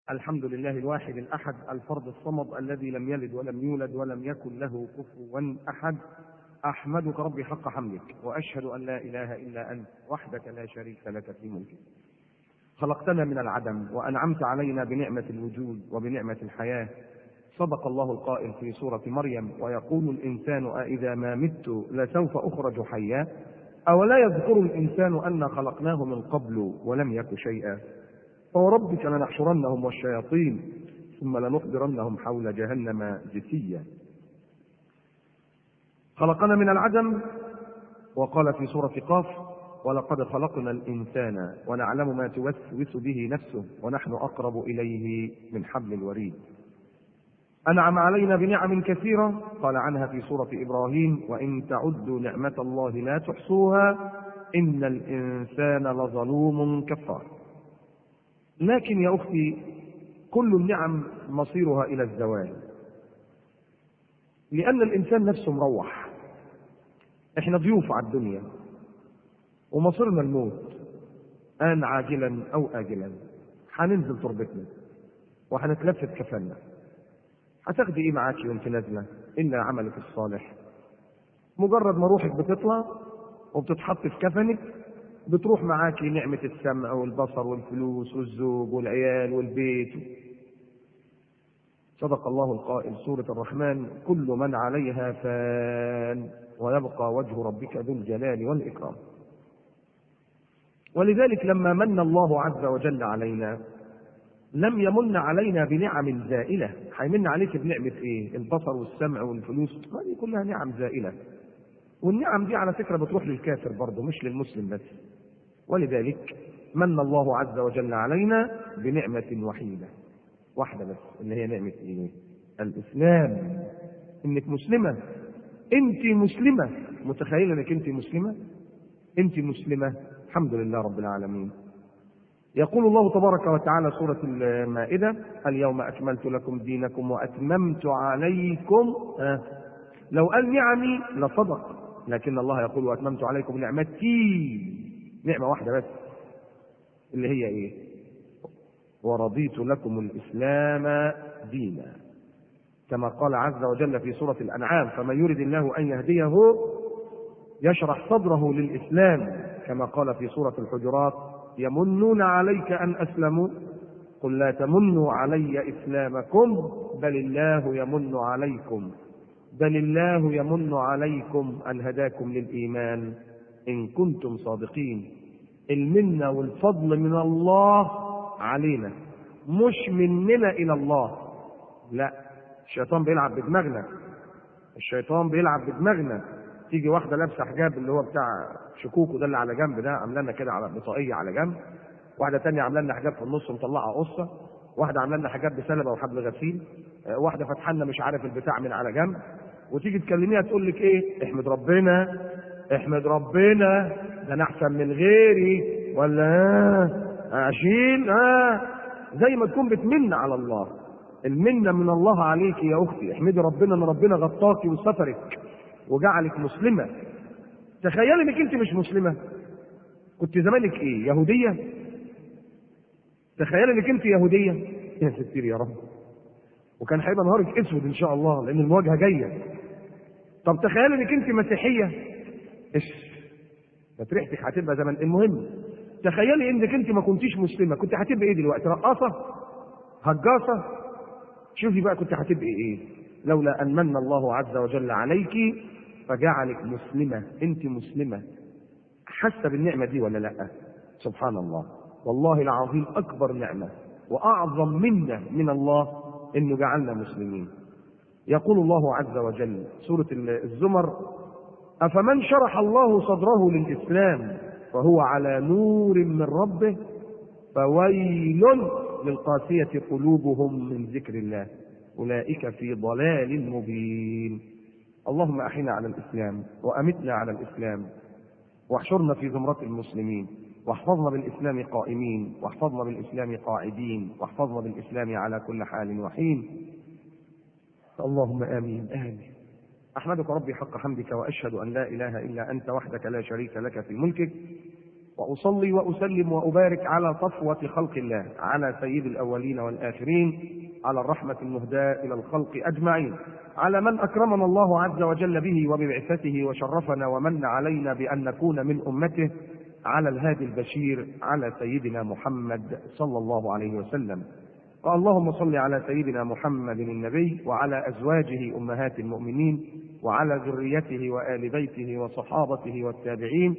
الحمد لله الواحد الأحد الفرد الصمد الذي لم يلد ولم يولد ولم يكن له كفوا أحد أحمدك ربي حق حمدك وأشهد أن لا إله إلا أنت وحدك لا شريك لك في ملكك خلقتنا من العدم وأنعمت علينا بنعمة الوجود وبنعمة الحياة صدق الله القائل في سورة مريم ويقول الإنسان أإذا ما مت لسوف أخرج حيا أولا يذكر الإنسان أنا خلقناه من قبل ولم يك شيئا فوربك لنحشرنهم والشياطين ثم لنحضرنهم حول جهنم جثيا خلقنا من العدم وقال في سورة قاف ولقد خلقنا الإنسان ونعلم ما توسوس به نفسه ونحن أقرب إليه من حبل الوريد أنعم علينا بنعم كثيرة قال عنها في سورة إبراهيم وإن تعدوا نعمة الله لا تحصوها إن الإنسان لظلوم كفار لكن يا أختي كل النعم مصيرها إلى الزوال لأن الإنسان نفسه مروح إحنا ضيوف على الدنيا ومصيرنا الموت آن عاجلا أو آجلا هننزل تربتنا وهنتلفت كفنا هتاخدي ايه معاكي وانت نازله الا عملك الصالح مجرد ما روحك بتطلع وبتتحط في كفنك بتروح معاكي نعمة السمع والبصر والفلوس والزوج والعيال والبيت صدق الله القائل سورة الرحمن كل من عليها فان ويبقى وجه ربك ذو الجلال والإكرام ولذلك لما من الله عز وجل علينا لم يمن علينا بنعم زائلة هيمن عليك بنعمة ايه البصر والسمع والفلوس هذه كلها نعم زائلة والنعم دي على فكرة بتروح للكافر برضه مش للمسلم بس ولذلك من الله عز وجل علينا بنعمة وحيدة واحدة بس اللي هي نعمة ايه الإسلام إنك مسلمة أنت مسلمة متخيلة إنك أنت مسلمة أنت مسلمة الحمد لله رب العالمين يقول الله تبارك وتعالى سورة المائدة اليوم أكملت لكم دينكم وأتممت عليكم آه لو قال نعمي لصدق لكن الله يقول وأتممت عليكم نعمتي نعمة واحدة بس اللي هي إيه ورضيت لكم الإسلام دينا كما قال عز وجل في سورة الأنعام فمن يرد الله أن يهديه يشرح صدره للإسلام كما قال في سورة الحجرات يمنون عليك أن أسلموا قل لا تمنوا علي إسلامكم بل الله يمن عليكم بل الله يمن عليكم أن هداكم للإيمان إن كنتم صادقين المنة والفضل من الله علينا مش مننا إلى الله لا الشيطان بيلعب بدماغنا الشيطان بيلعب بدماغنا تيجي واحدة لابسة حجاب اللي هو بتاع شكوكو ده اللي على جنب ده عامله لنا كده على بطاقية على جنب واحدة تانية عامله لنا حجاب في النص مطلعة قصة واحدة عامله لنا حجاب بسلبة وحبل غسيل واحدة فاتحة لنا مش عارف البتاع من على جنب وتيجي تكلميها تقول لك ايه احمد ربنا احمد ربنا ده انا احسن من غيري ولا اه اشيل اه زي ما تكون بتمن على الله المنة من الله عليك يا اختي احمدي ربنا ان ربنا غطاكي وسترك وجعلك مسلمة تخيلي انك انت مش مسلمة كنت زمانك ايه يهودية تخيلي انك انت يهودية يا ستير يا رب وكان هيبقى نهارك اسود ان شاء الله لان المواجهة جاية طب تخيلي انك انت مسيحية ايش كانت ريحتك هتبقى زمان المهم تخيلي انك انت ما كنتيش مسلمة كنت هتبقى ايه دلوقتي رقاصة هجاصة شوفي بقى كنت هتبقى ايه لولا ان من الله عز وجل عليك فجعلك مسلمة انت مسلمة حاسة بالنعمة دي ولا لا سبحان الله والله العظيم اكبر نعمة واعظم منة من الله انه جعلنا مسلمين يقول الله عز وجل سورة الزمر افمن شرح الله صدره للاسلام فهو على نور من ربه فويل للقاسية قلوبهم من ذكر الله أولئك في ضلال مبين اللهم أحينا على الإسلام وأمتنا على الإسلام واحشرنا في زمرة المسلمين واحفظنا بالإسلام قائمين واحفظنا بالإسلام قاعدين واحفظنا بالإسلام على كل حال وحين اللهم آمين آمين أحمدك ربي حق حمدك وأشهد أن لا إله إلا أنت وحدك لا شريك لك في ملكك واصلي واسلم وابارك على صفوه خلق الله على سيد الاولين والاخرين على الرحمه المهداه الى الخلق اجمعين على من اكرمنا الله عز وجل به وببعثته وشرفنا ومن علينا بان نكون من امته على الهادي البشير على سيدنا محمد صلى الله عليه وسلم اللهم صل على سيدنا محمد النبي وعلى ازواجه امهات المؤمنين وعلى ذريته وال بيته وصحابته والتابعين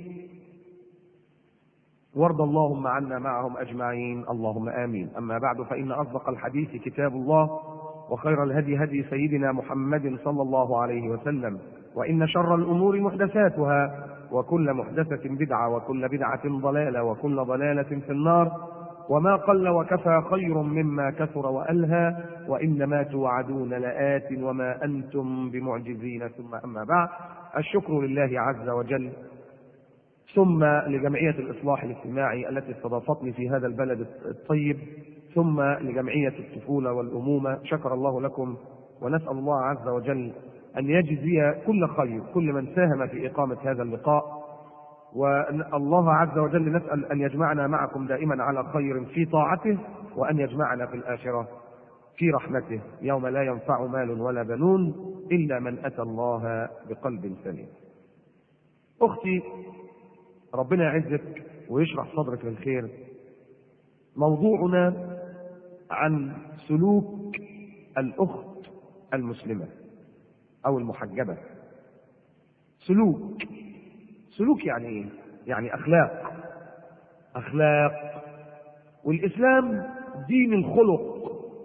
وارض اللهم عنا معهم اجمعين اللهم امين اما بعد فان اصدق الحديث كتاب الله وخير الهدي هدي سيدنا محمد صلى الله عليه وسلم وان شر الامور محدثاتها وكل محدثه بدعه وكل بدعه ضلاله وكل ضلاله في النار وما قل وكفى خير مما كثر والهى وانما توعدون لات وما انتم بمعجزين ثم اما بعد الشكر لله عز وجل ثم لجمعية الإصلاح الاجتماعي التي استضافتني في هذا البلد الطيب ثم لجمعية الطفولة والأمومة شكر الله لكم ونسأل الله عز وجل أن يجزي كل خير كل من ساهم في إقامة هذا اللقاء والله عز وجل نسأل أن يجمعنا معكم دائما على خير في طاعته وأن يجمعنا في الآخرة في رحمته يوم لا ينفع مال ولا بنون إلا من أتى الله بقلب سليم أختي ربنا يعزك ويشرح صدرك للخير موضوعنا عن سلوك الأخت المسلمة أو المحجبة سلوك سلوك يعني إيه؟ يعني أخلاق أخلاق والإسلام دين الخلق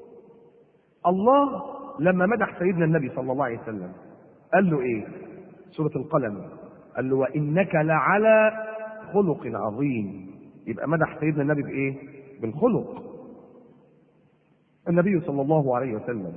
الله لما مدح سيدنا النبي صلى الله عليه وسلم قال له إيه؟ سورة القلم قال له وإنك لعلى خلق عظيم يبقى مدح سيدنا النبي بايه بالخلق النبي صلى الله عليه وسلم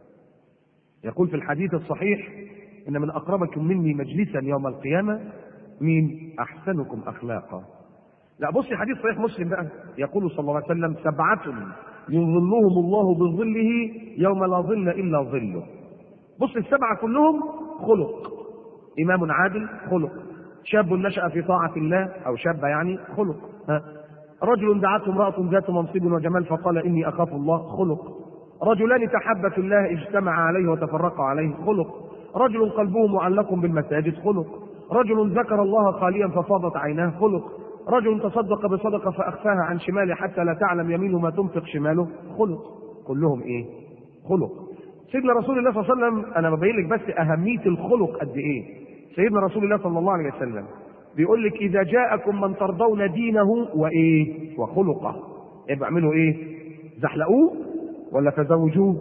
يقول في الحديث الصحيح ان من اقربكم مني مجلسا يوم القيامه مين احسنكم اخلاقا لا بصي حديث صحيح مسلم بقى يقول صلى الله عليه وسلم سبعه يظلهم الله بظله يوم لا ظل الا ظله بص السبعه كلهم خلق امام عادل خلق شاب نشأ في طاعة الله أو شابة يعني خلق ها رجل دعته امرأة ذات منصب وجمال فقال إني أخاف الله خلق رجلان تحبا في الله اجتمعا عليه وتفرقا عليه خلق رجل قلبه معلق بالمساجد خلق رجل ذكر الله خاليا ففاضت عيناه خلق رجل تصدق بصدقة فأخفاها عن شماله حتى لا تعلم يمينه ما تنفق شماله خلق كلهم إيه خلق سيدنا رسول الله صلى الله عليه وسلم أنا ببين لك بس أهمية الخلق قد إيه سيدنا رسول الله صلى الله عليه وسلم بيقول لك اذا جاءكم من ترضون دينه وايه وخلقه يبقى اعملوا ايه زحلقوه ولا تزوجوه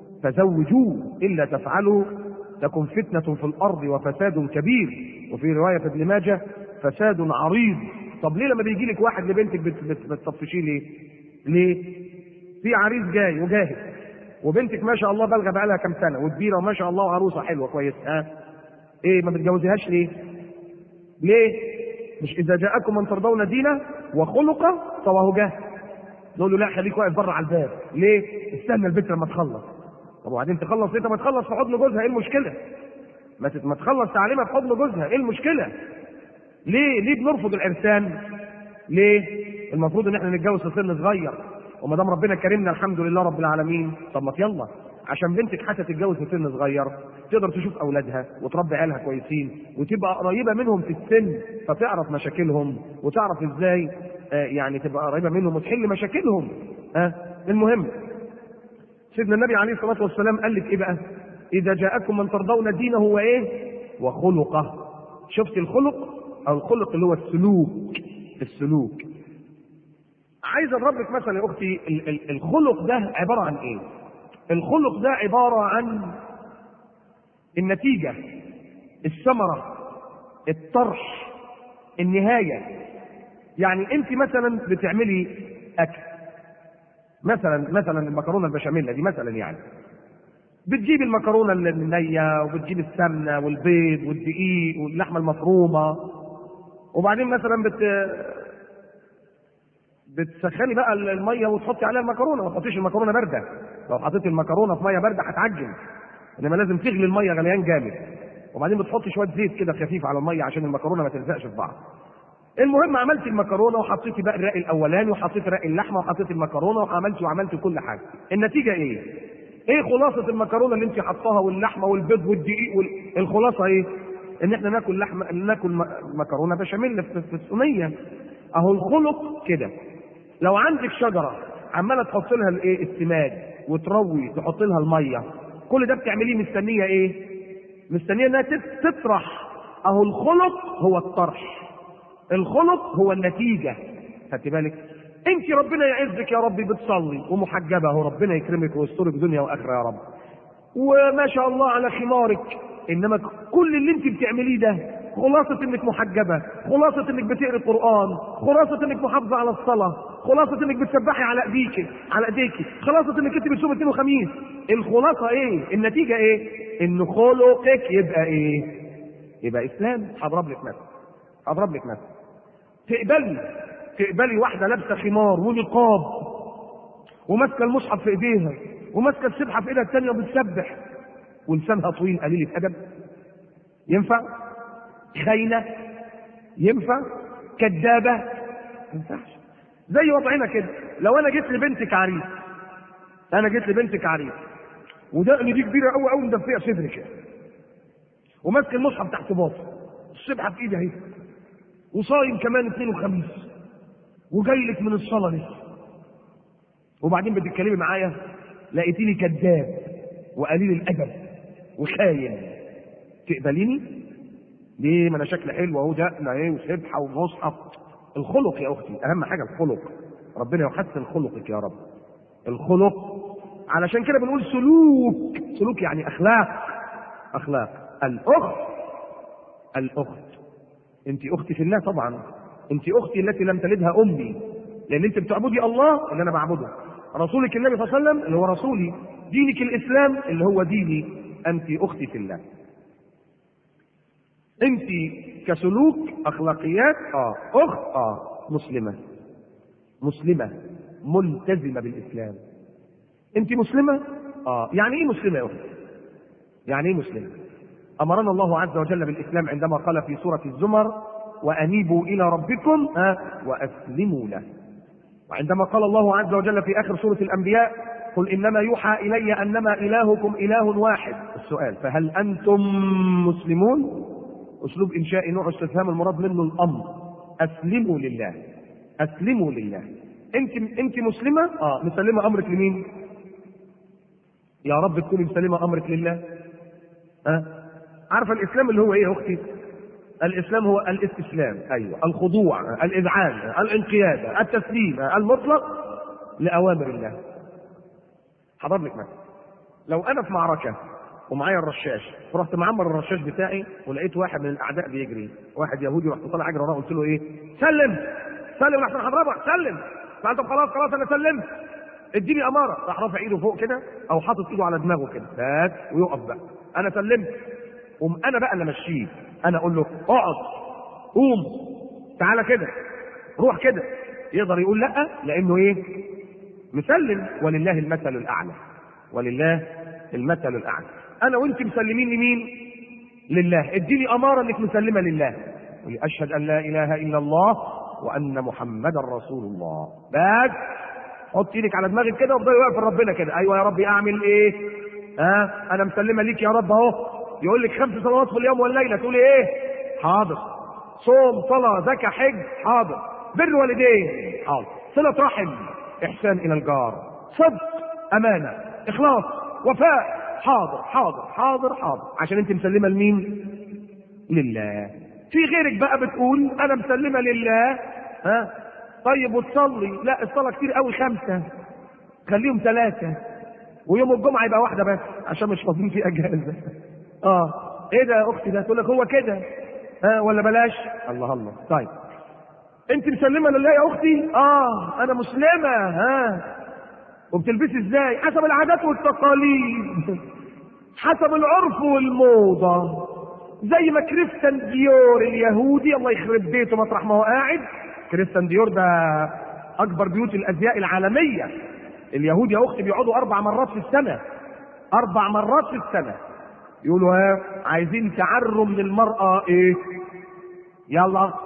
فزوجوه الا تفعلوا تكن فتنه في الارض وفساد كبير وفي روايه ابن ماجه فساد عريض طب ليه لما بيجي لك واحد لبنتك بتطفشيه ليه ليه في عريس جاي وجاهز وبنتك ما شاء الله بالغه بقى لها كام سنه وكبيره وما شاء الله عروسه حلوه كويسه ها ايه ما بتجوزيهاش ليه؟ ليه؟ مش اذا جاءكم من ترضون دينه وخلقه فهو جاهز. نقول له لا خليك واقف بره على الباب، ليه؟ استنى البنت لما تخلص. طب وبعدين تخلص ايه؟ طب ما تخلص في حضن جوزها ايه المشكله؟ ما ما تخلص تعليمها في حضن جوزها ايه المشكله؟ ليه؟ ليه بنرفض العرسان؟ ليه؟ المفروض ان احنا نتجوز في سن صغير وما دام ربنا كرمنا الحمد لله رب العالمين طب ما يلا عشان بنتك حتى تتجوز في سن صغير تقدر تشوف اولادها وتربي عيالها كويسين وتبقى قريبه منهم في السن فتعرف مشاكلهم وتعرف ازاي آه يعني تبقى قريبه منهم وتحل مشاكلهم ها آه المهم سيدنا النبي عليه الصلاه والسلام قال لك ايه بقى؟ اذا جاءكم من ترضون دينه وايه؟ وخلقه شفت الخلق او الخلق اللي هو السلوك السلوك عايز اضربك مثلا يا اختي الخلق ده عباره عن ايه؟ الخلق ده عبارة عن النتيجة الثمرة الطرح النهاية يعني انت مثلا بتعملي اكل مثلا مثلا المكرونة البشاميل دي مثلا يعني بتجيب المكرونة النية وبتجيب السمنة والبيض والدقيق واللحمة المفرومة وبعدين مثلا بت بتسخني بقى الميه وتحطي عليها المكرونه ما تحطيش المكرونه بارده لو حطيت المكرونه في ميه بارده هتعجن انما لازم تغلي الميه غليان جامد وبعدين بتحطي شويه زيت كده خفيف على الميه عشان المكرونه ما تلزقش في بعض المهم عملت المكرونه وحطيتي بقى الرق الاولاني وحطيت رق اللحمه وحطيت المكرونه وعملت وعملت كل حاجه النتيجه ايه ايه خلاصه المكرونه اللي انت حطاها واللحمه والبيض والدقيق وال... الخلاصه ايه ان احنا ناكل لحمه ناكل م- مكرونه بشاميل في في الصينيه اهو الخلق كده لو عندك شجره عماله تحط لها الايه السماد وتروي تحط لها الميه كل ده بتعمليه مستنيه ايه مستنيه انها تت- تطرح اهو الخلق هو الطرح الخلق هو النتيجه خدت بالك انت ربنا يعزك يا ربي بتصلي ومحجبه اهو ربنا يكرمك ويسترك دنيا واخره يا رب وما شاء الله على خمارك انما كل اللي انت بتعمليه ده خلاصة انك محجبة خلاصة انك بتقري القرآن خلاصة انك محافظة على الصلاة خلاصة انك بتسبحي على ايديك على ايديكي خلاصة انك انت بتصوم اثنين وخميس الخلاصة ايه النتيجة ايه ان خلقك يبقى ايه يبقى اسلام هضرب لك مثل هضرب لك مثل تقبلي تقبلي واحدة لابسة خمار ونقاب وماسكة المصحف في ايديها وماسكة السبحة في ايدها الثانية وبتسبح ولسانها طويل قليلة أدب ينفع؟ خاينة ينفع؟ كذابة ما ينفعش زي وضعنا كده لو أنا جيت لبنتك عريس أنا جيت لبنتك عريس ودقني دي كبيرة أوي أوي مدفية صدري كده وماسك المصحف تحت باطي السبحة في إيدي أهي وصايم كمان اثنين وخميس وجاي لك من الصلاة لسه وبعدين بتتكلمي معايا لقيتيني كذاب وقليل الادب وخاين تقبليني؟ ليه؟ ما انا شكلي حلو اهو دقنا ايه وسبحه ومصحف الخلق يا اختي اهم حاجه الخلق ربنا يحسن خلقك يا رب الخلق علشان كده بنقول سلوك سلوك يعني اخلاق اخلاق الاخت الاخت انت اختي في الله طبعا انت اختي التي لم تلدها امي لان انت بتعبدي الله اللي انا بعبده رسولك النبي صلى الله عليه وسلم اللي هو رسولي دينك الاسلام اللي هو ديني انت اختي في الله انت كسلوك اخلاقيات اه اخت اه مسلمه مسلمه ملتزمه بالاسلام انت مسلمه اه يعني ايه مسلمه يا اختي يعني ايه مسلمه امرنا الله عز وجل بالاسلام عندما قال في سوره الزمر وانيبوا الى ربكم آه واسلموا له وعندما قال الله عز وجل في اخر سوره الانبياء قل انما يوحى الي انما الهكم اله واحد السؤال فهل انتم مسلمون اسلوب انشاء نوع استفهام المراد منه الامر اسلموا لله اسلموا لله انت انت مسلمه اه مسلمه امرك لمين يا رب تكوني مسلمه امرك لله ها أه؟ عارفه الاسلام اللي هو ايه يا اختي الاسلام هو الاستسلام ايوه الخضوع الاذعان الانقياد التسليم المطلق لاوامر الله هضرب لك مثل لو انا في معركه ومعايا الرشاش فرحت معمر الرشاش بتاعي ولقيت واحد من الاعداء بيجري واحد يهودي رحت طالع اجري وراه قلت له ايه سلم سلم احسن هضربك سلم فقال طب خلاص خلاص انا سلمت اديني اماره راح رافع ايده فوق كده او حاطط ايده على دماغه كده بس ويقف بقى انا سلمت قوم انا بقى اللي امشيه انا اقول له اقعد قوم تعالى كده روح كده يقدر يقول لا لانه ايه مسلم ولله المثل الاعلى ولله المثل الاعلى انا وانت مسلمين لمين لله اديني اماره انك مسلمه لله قولي اشهد ان لا اله الا الله وان محمدا رسول الله بس حط ايدك على دماغك كده وافضلي واقف ربنا كده ايوه يا ربي اعمل ايه ها أه؟ انا مسلمه ليك يا رب اهو يقول لك خمس صلوات في اليوم والليله تقولي ايه حاضر صوم صلاه زكاه حج حاضر بر والدين حاضر صله رحم احسان الى الجار صدق امانه اخلاص وفاء حاضر حاضر حاضر حاضر عشان انت مسلمه لمين لله في غيرك بقى بتقول انا مسلمه لله ها طيب وتصلي لا الصلاه كتير قوي خمسه خليهم ثلاثه ويوم الجمعه يبقى واحده بس عشان مش فاضيين في اجازه اه ايه ده يا اختي ده تقول لك هو كده ها ولا بلاش الله الله طيب انت مسلمه لله يا اختي اه انا مسلمه ها وبتلبسي ازاي حسب العادات والتقاليد حسب العرف والموضه زي ما كريستيان ديور اليهودي الله يخرب بيته مطرح ما هو قاعد كريستيان ديور ده اكبر بيوت الازياء العالميه اليهود يا اختي بيقعدوا اربع مرات في السنه اربع مرات في السنه يقولوا ها عايزين تعروا من المراه ايه يلا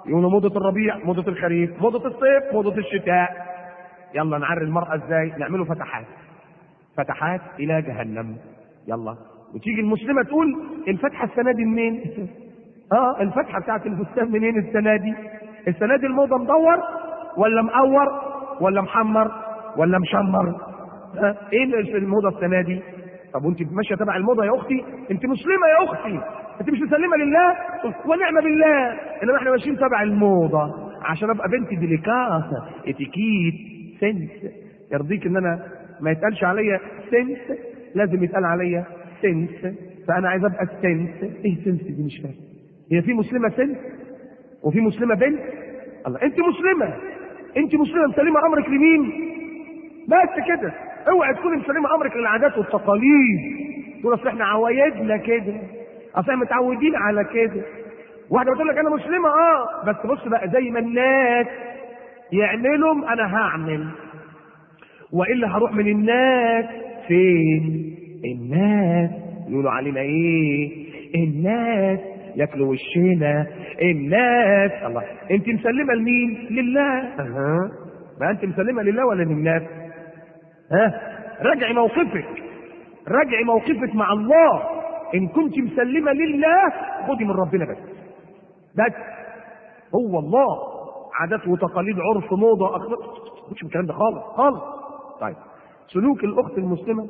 يقولوا موضة الربيع موضة الخريف موضة الصيف موضة الشتاء يلا نعري المرأة ازاي نعمله فتحات فتحات الى جهنم يلا وتيجي المسلمة تقول الفتحة السنة دي منين اه الفتحة بتاعت الفستان منين السنة دي السنة دي الموضة مدور ولا مقور ولا محمر ولا مشمر ها ايه الموضة السنة دي طب وانت ماشيه تبع الموضه يا اختي انت مسلمه يا اختي انت مش مسلمه لله ونعم بالله انما احنا ماشيين تبع الموضه عشان ابقى بنت ديليكاسه اتيكيت سنس يرضيك ان انا ما يتقالش عليا سنس لازم يتقال عليا سنس فانا عايز ابقى سنس ايه سنس دي مش فاهم هي في مسلمه سنس وفي مسلمه بنت الله انت مسلمه انت مسلمه مسلمه امرك لمين بس كده اوعي تكوني مسلمه امرك للعادات والتقاليد تقول اصل احنا عوايدنا كده اصل احنا متعودين على كده واحده بتقول لك انا مسلمه اه بس بص بقى زي ما الناس يعملهم انا هعمل والا هروح من الناس فين الناس يقولوا علينا ايه الناس ياكلوا وشنا الناس الله انت مسلمه لمين لله اها ما انت مسلمه لله ولا للناس ها راجعي موقفك راجعي موقفك مع الله ان كنت مسلمه لله خدي من ربنا بس بس هو الله عادات وتقاليد عرف موضه اخلاق مش من الكلام ده خالص خالص طيب سلوك الاخت المسلمه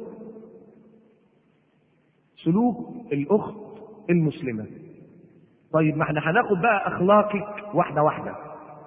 سلوك الاخت المسلمه طيب ما احنا هناخد بقى اخلاقك واحده واحده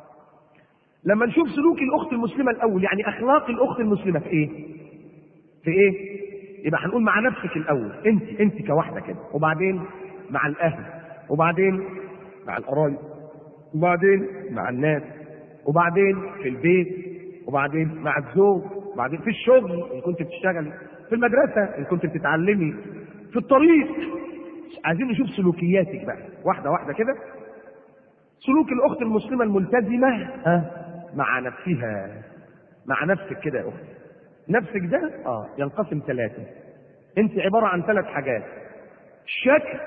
لما نشوف سلوك الاخت المسلمه الاول يعني اخلاق الاخت المسلمه في ايه في ايه يبقى هنقول مع نفسك الاول انت انت كواحده كده وبعدين مع الاهل وبعدين مع القرايب وبعدين مع الناس وبعدين في البيت وبعدين مع الزوج وبعدين في الشغل ان كنت بتشتغلي في المدرسه ان كنت بتتعلمي في الطريق عايزين نشوف سلوكياتك بقى واحده واحده كده سلوك الاخت المسلمه الملتزمه ها مع نفسها مع نفسك كده يا اختي نفسك ده اه ينقسم ثلاثه انت عباره عن ثلاث حاجات شكل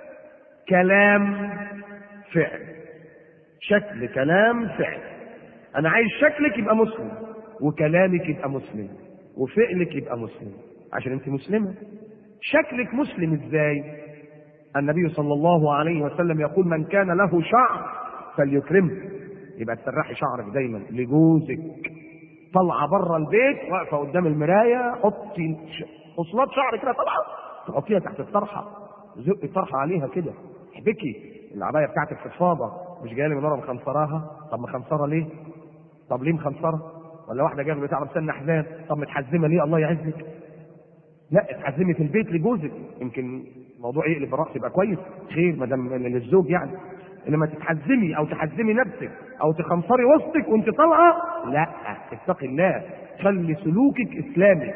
كلام فعل شكل كلام فعل انا عايز شكلك يبقى مسلم وكلامك يبقى مسلم وفعلك يبقى مسلم عشان انت مسلمه شكلك مسلم ازاي النبي صلى الله عليه وسلم يقول من كان له شعر فليكرمه يبقى تسرحي شعرك دايما لجوزك طالعه بره البيت واقفه قدام المرايه حطي خصلات شعر كده طالعه تحطيها تحت الطرحه زقي الطرحه عليها كده احبكي العبايه بتاعتك فضفاضه مش جايه لي من ورا مخنصراها طب مخنصره ليه؟ طب ليه مخنصره؟ ولا واحده جايه بتاع سن احزان طب متحزمه ليه الله يعزك؟ لا اتحزمي في البيت لجوزك يمكن الموضوع يقلب براس يبقى كويس خير ما دام للزوج يعني انما تتحزمي او تحزمي نفسك او تخنصري وسطك وانت طالعه لا اتقي الله خلي سلوكك اسلامي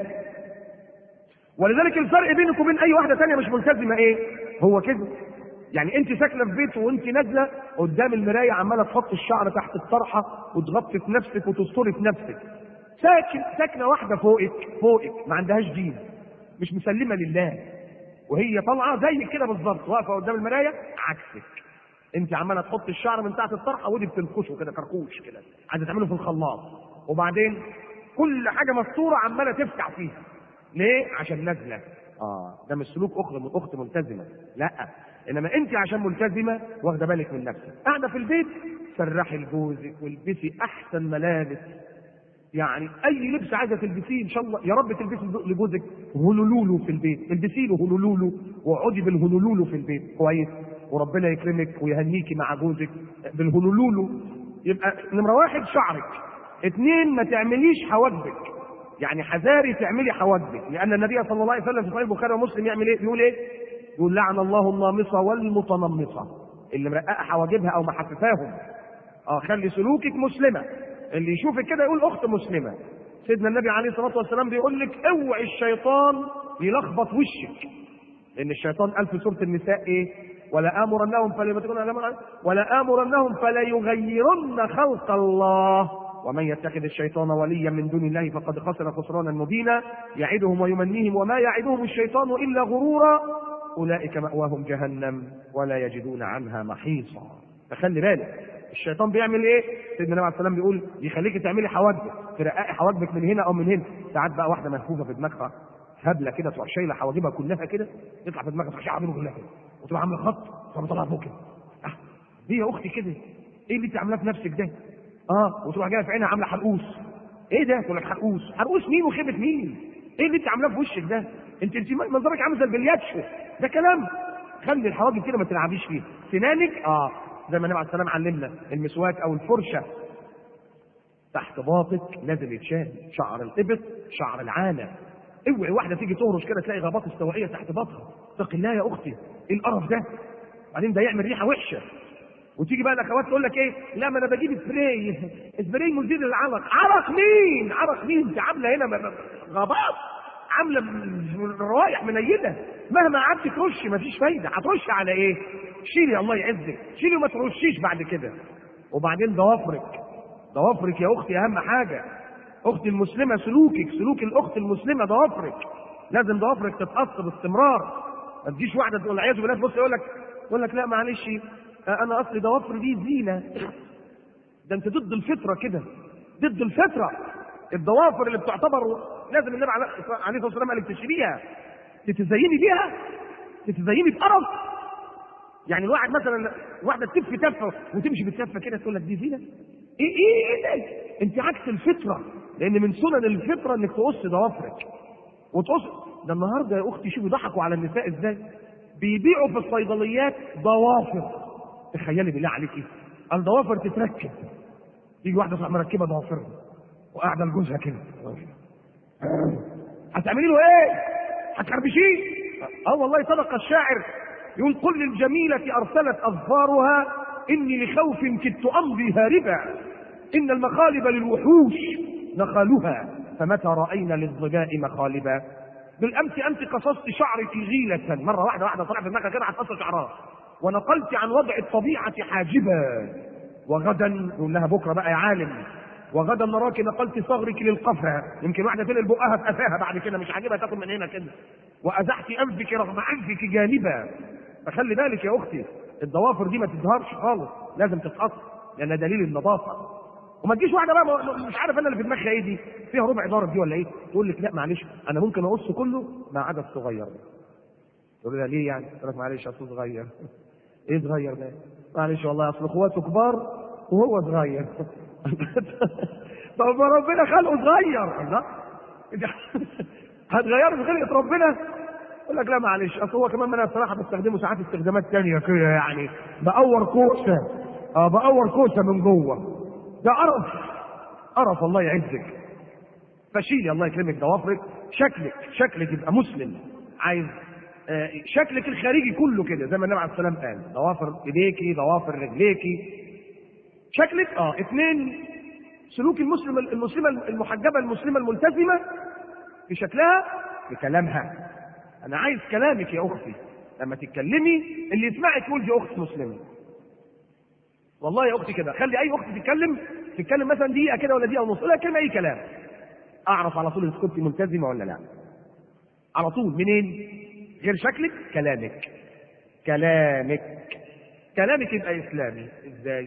ولذلك الفرق بينك وبين اي واحده ثانيه مش ملتزمه ايه هو كده يعني انت ساكنه في بيت وانت نازله قدام المرايه عماله تحط الشعر تحت الطرحه وتغطي في نفسك وتستري في نفسك ساكن ساكنه واحده فوقك فوقك ما عندهاش دين مش مسلمه لله وهي طالعه زيك كده بالظبط واقفه قدام المرايه عكسك انت عماله تحط الشعر من تحت الطرحه ودي بتنكشه كده كركوش كده عايزه تعمله في الخلاط وبعدين كل حاجه مستوره عماله تفتح فيها ليه عشان نازله اه ده مش سلوك اخت اخت ملتزمه لا انما انت عشان ملتزمه واخده بالك من نفسك قاعده في البيت سرحي لجوزك والبسي احسن ملابس يعني اي لبس عايزه تلبسيه ان شاء الله يا رب تلبسي لجوزك هلولولو في البيت البسي له هلولولو واقعدي بالهلولولو في البيت كويس وربنا يكرمك ويهنيكي مع جوزك بالهلولولو يبقى نمره واحد شعرك اثنين ما تعمليش حواجبك يعني حذاري تعملي حواجبك لان النبي صلى الله عليه وسلم في صحيح البخاري ومسلم يعمل ايه؟ بيقول ايه؟ يقول لعن الله النامصه والمتنمصه اللي مرققه حواجبها او محففاهم اه خلي سلوكك مسلمه اللي يشوفك كده يقول اخت مسلمه سيدنا النبي عليه الصلاه والسلام بيقول لك اوعي الشيطان يلخبط وشك لان الشيطان قال في سوره النساء ايه ولا امرنهم فليبتكن ولا امرنهم فليغيرن خلق الله ومن يتخذ الشيطان وليا من دون الله فقد خسر خسرانا مبينا يعدهم ويمنيهم وما يعدهم الشيطان الا غرورا اولئك ماواهم جهنم ولا يجدون عنها محيصا فخلي بالك الشيطان بيعمل ايه سيدنا النبي عليه السلام بيقول يخليكي تعملي حواجبك ترققي حواجبك من هنا او من هنا ساعات بقى واحده منفوخه في دماغها هبله كده تروح شايله حواجبها كلها كده يطلع في دماغها تروح حواجبها كلها كده وتبقى عامله خط تروح طالعه فوق كده آه، دي يا اختي كده ايه اللي انت عاملاه في نفسك ده اه وتروح جايه في عينها عامله حرقوس ايه ده تقول لك حرقوس حرقوس مين وخيبه مين ايه اللي انت عاملاه في وشك ده انت انت منظرك عامل زي البلياتشو ده كلام خلي الحواجب كده ما تلعبيش فيها سنانك اه زي ما النبي عليه السلام علمنا المسواك او الفرشه تحت باطك لازم يتشال شعر الابط شعر العانه اوعي واحده تيجي تهرش كده تلاقي غابات استوائيه تحت باطها اتق الله يا اختي ايه القرف ده بعدين ده يعمل ريحه وحشه وتيجي بقى الاخوات تقول لك ايه لا ما انا بجيب سبراي سبراي مزيل للعرق عرق مين عرق مين انت عامله هنا م- م- غابات عامله م- روايح منيله مهما قعدت ترش مفيش فايده هترش على ايه شيلي الله يعزك شيلي وما ترشيش بعد كده وبعدين ضوافرك ضوافرك يا اختي اهم حاجه اختي المسلمه سلوكك سلوك الاخت المسلمه ضوافرك لازم ضوافرك تتقص باستمرار ما تجيش واحده تقول والعياذ بالله تبص يقول لك يقول لك لا معلش آه، انا اصلي ضوافري دي زينه ده انت ضد الفطره كده ضد الفطره الضوافر اللي بتعتبر لازم النبي عليه عليه الصلاه والسلام قال لك تشيليها تتزيني بيها تتزيني بقرف يعني الواحد مثلا واحده تلف تفه وتمشي بالتفه كده تقول لك دي زينه ايه ايه ايه ده انت عكس الفطره لان من سنن الفطره انك تقص ضوافرك وتقص ده النهارده يا اختي شوفي ضحكوا على النساء ازاي بيبيعوا في الصيدليات ضوافر تخيلي بالله عليكي الضوافر تتركب يجي واحده تروح مركبه ضوافرها وقاعده لجوزها كده هتعملي له ايه؟ هتخربشيه؟ اه والله صدق الشاعر يقول قل للجميلة أرسلت أظفارها إني لخوف كدت أمضي هاربا إن المخالب للوحوش نخالها فمتى رأينا للظباء مخالبا بالأمس أنت قصصت شعرك غيلة مرة واحدة واحدة طلع في دماغها كده هتقص شعرها ونقلت عن وضع الطبيعة حاجبا وغدا نقول لها بكرة بقى يا عالم وغدا نراك نقلت صغرك للقفا يمكن واحده تنقل بقها في قفاها بعد كده مش عاجبها تاكل من هنا كده وازحت انفك رغم انفك جانبا فخلي بالك يا اختي الضوافر دي ما تظهرش خالص لازم تتقص لان دليل النظافه وما تجيش واحده بقى ما- مش عارف انا اللي في دماغها ايه دي فيها ربع ضارب دي ولا ايه تقول لك لا معلش انا ممكن اقص كله ما عدا الصغير ده تقول لها ليه يعني؟ تقول لك معلش اصله صغير ايه صغير ده؟ معلش والله اصل اخواته كبار وهو صغير طب ما ربنا خلقه صغير الله هتغيره في خلقه ربنا يقول لك لا معلش اصل هو كمان انا بصراحه بستخدمه ساعات استخدامات تانية كده يعني بقور كوسه اه بقور كوسه من جوه ده قرف قرف الله يعزك فشيلي الله يكرمك ضوافرك شكلك شكلك يبقى مسلم عايز آه، شكلك الخارجي كله كده زي ما النبي عليه السلام قال ضوافر ايديكي ضوافر رجليكي شكلك اه اثنين سلوك المسلم المسلمه المحجبه المسلمه الملتزمه في شكلها في كلامها انا عايز كلامك يا اختي لما تتكلمي اللي يسمعك يقول دي اخت مسلمه والله يا اختي كده خلي اي اخت تتكلم تتكلم مثلا دقيقه كده ولا دقيقه ونص ولا كلمه اي كلام اعرف على طول اذا كنت ملتزمه ولا لا على طول منين غير شكلك كلامك كلامك كلامك يبقى اسلامي ازاي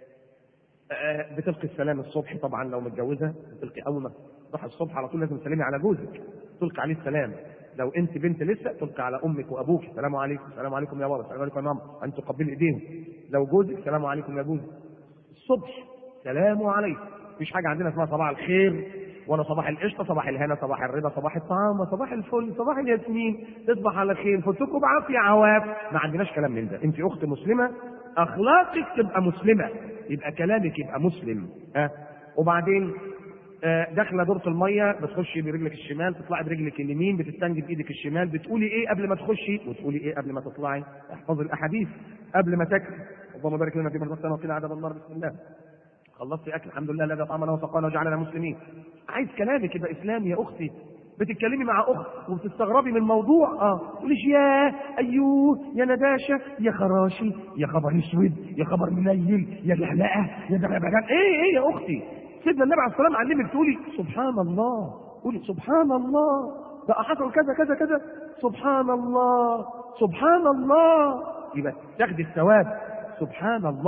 آه، بتلقي السلام الصبح طبعا لو متجوزه بتلقي اول ما تصحى الصبح على طول لازم تسلمي على جوزك تلقي عليه السلام لو انت بنت لسه تلقي على امك وابوك السلام عليكم السلام عليكم يا بابا السلام عليكم يا ماما ان تقبل ايديهم لو جوزك السلام عليكم يا جوزي الصبح سلام عليكم مفيش حاجه عندنا اسمها صباح الخير ولا صباح القشطه صباح الهنا صباح الرضا صباح الطعام صباح الفل صباح الياسمين تصبح على خير فتكم بعافيه عواف ما عندناش كلام من ده انت اخت مسلمه اخلاقك تبقى مسلمه يبقى كلامك يبقى مسلم ها وبعدين آه، داخله دورة المية بتخشي برجلك الشمال تطلعي برجلك اليمين بتستنجي بايدك الشمال بتقولي ايه قبل ما تخشي وتقولي ايه قبل ما تطلعي احفظي الاحاديث قبل ما تاكلي اللهم بارك لنا في من رزقنا وقنا عذاب النار بسم الله خلصتي اكل الحمد لله الذي اطعمنا وسقانا وجعلنا مسلمين عايز كلامك يبقى اسلامي يا اختي بتتكلمي مع اخت وبتستغربي من الموضوع اه تقوليش يا ايوه يا نداشه يا خراشي يا خبر اسود يا خبر منيل يا جهلاء يا دغبغان ايه ايه يا اختي سيدنا النبي عليه الصلاه والسلام علمك تقولي سبحان الله قولي سبحان الله ده حصل كذا كذا كذا سبحان الله سبحان الله يبقى تاخدي الثواب سبحان الله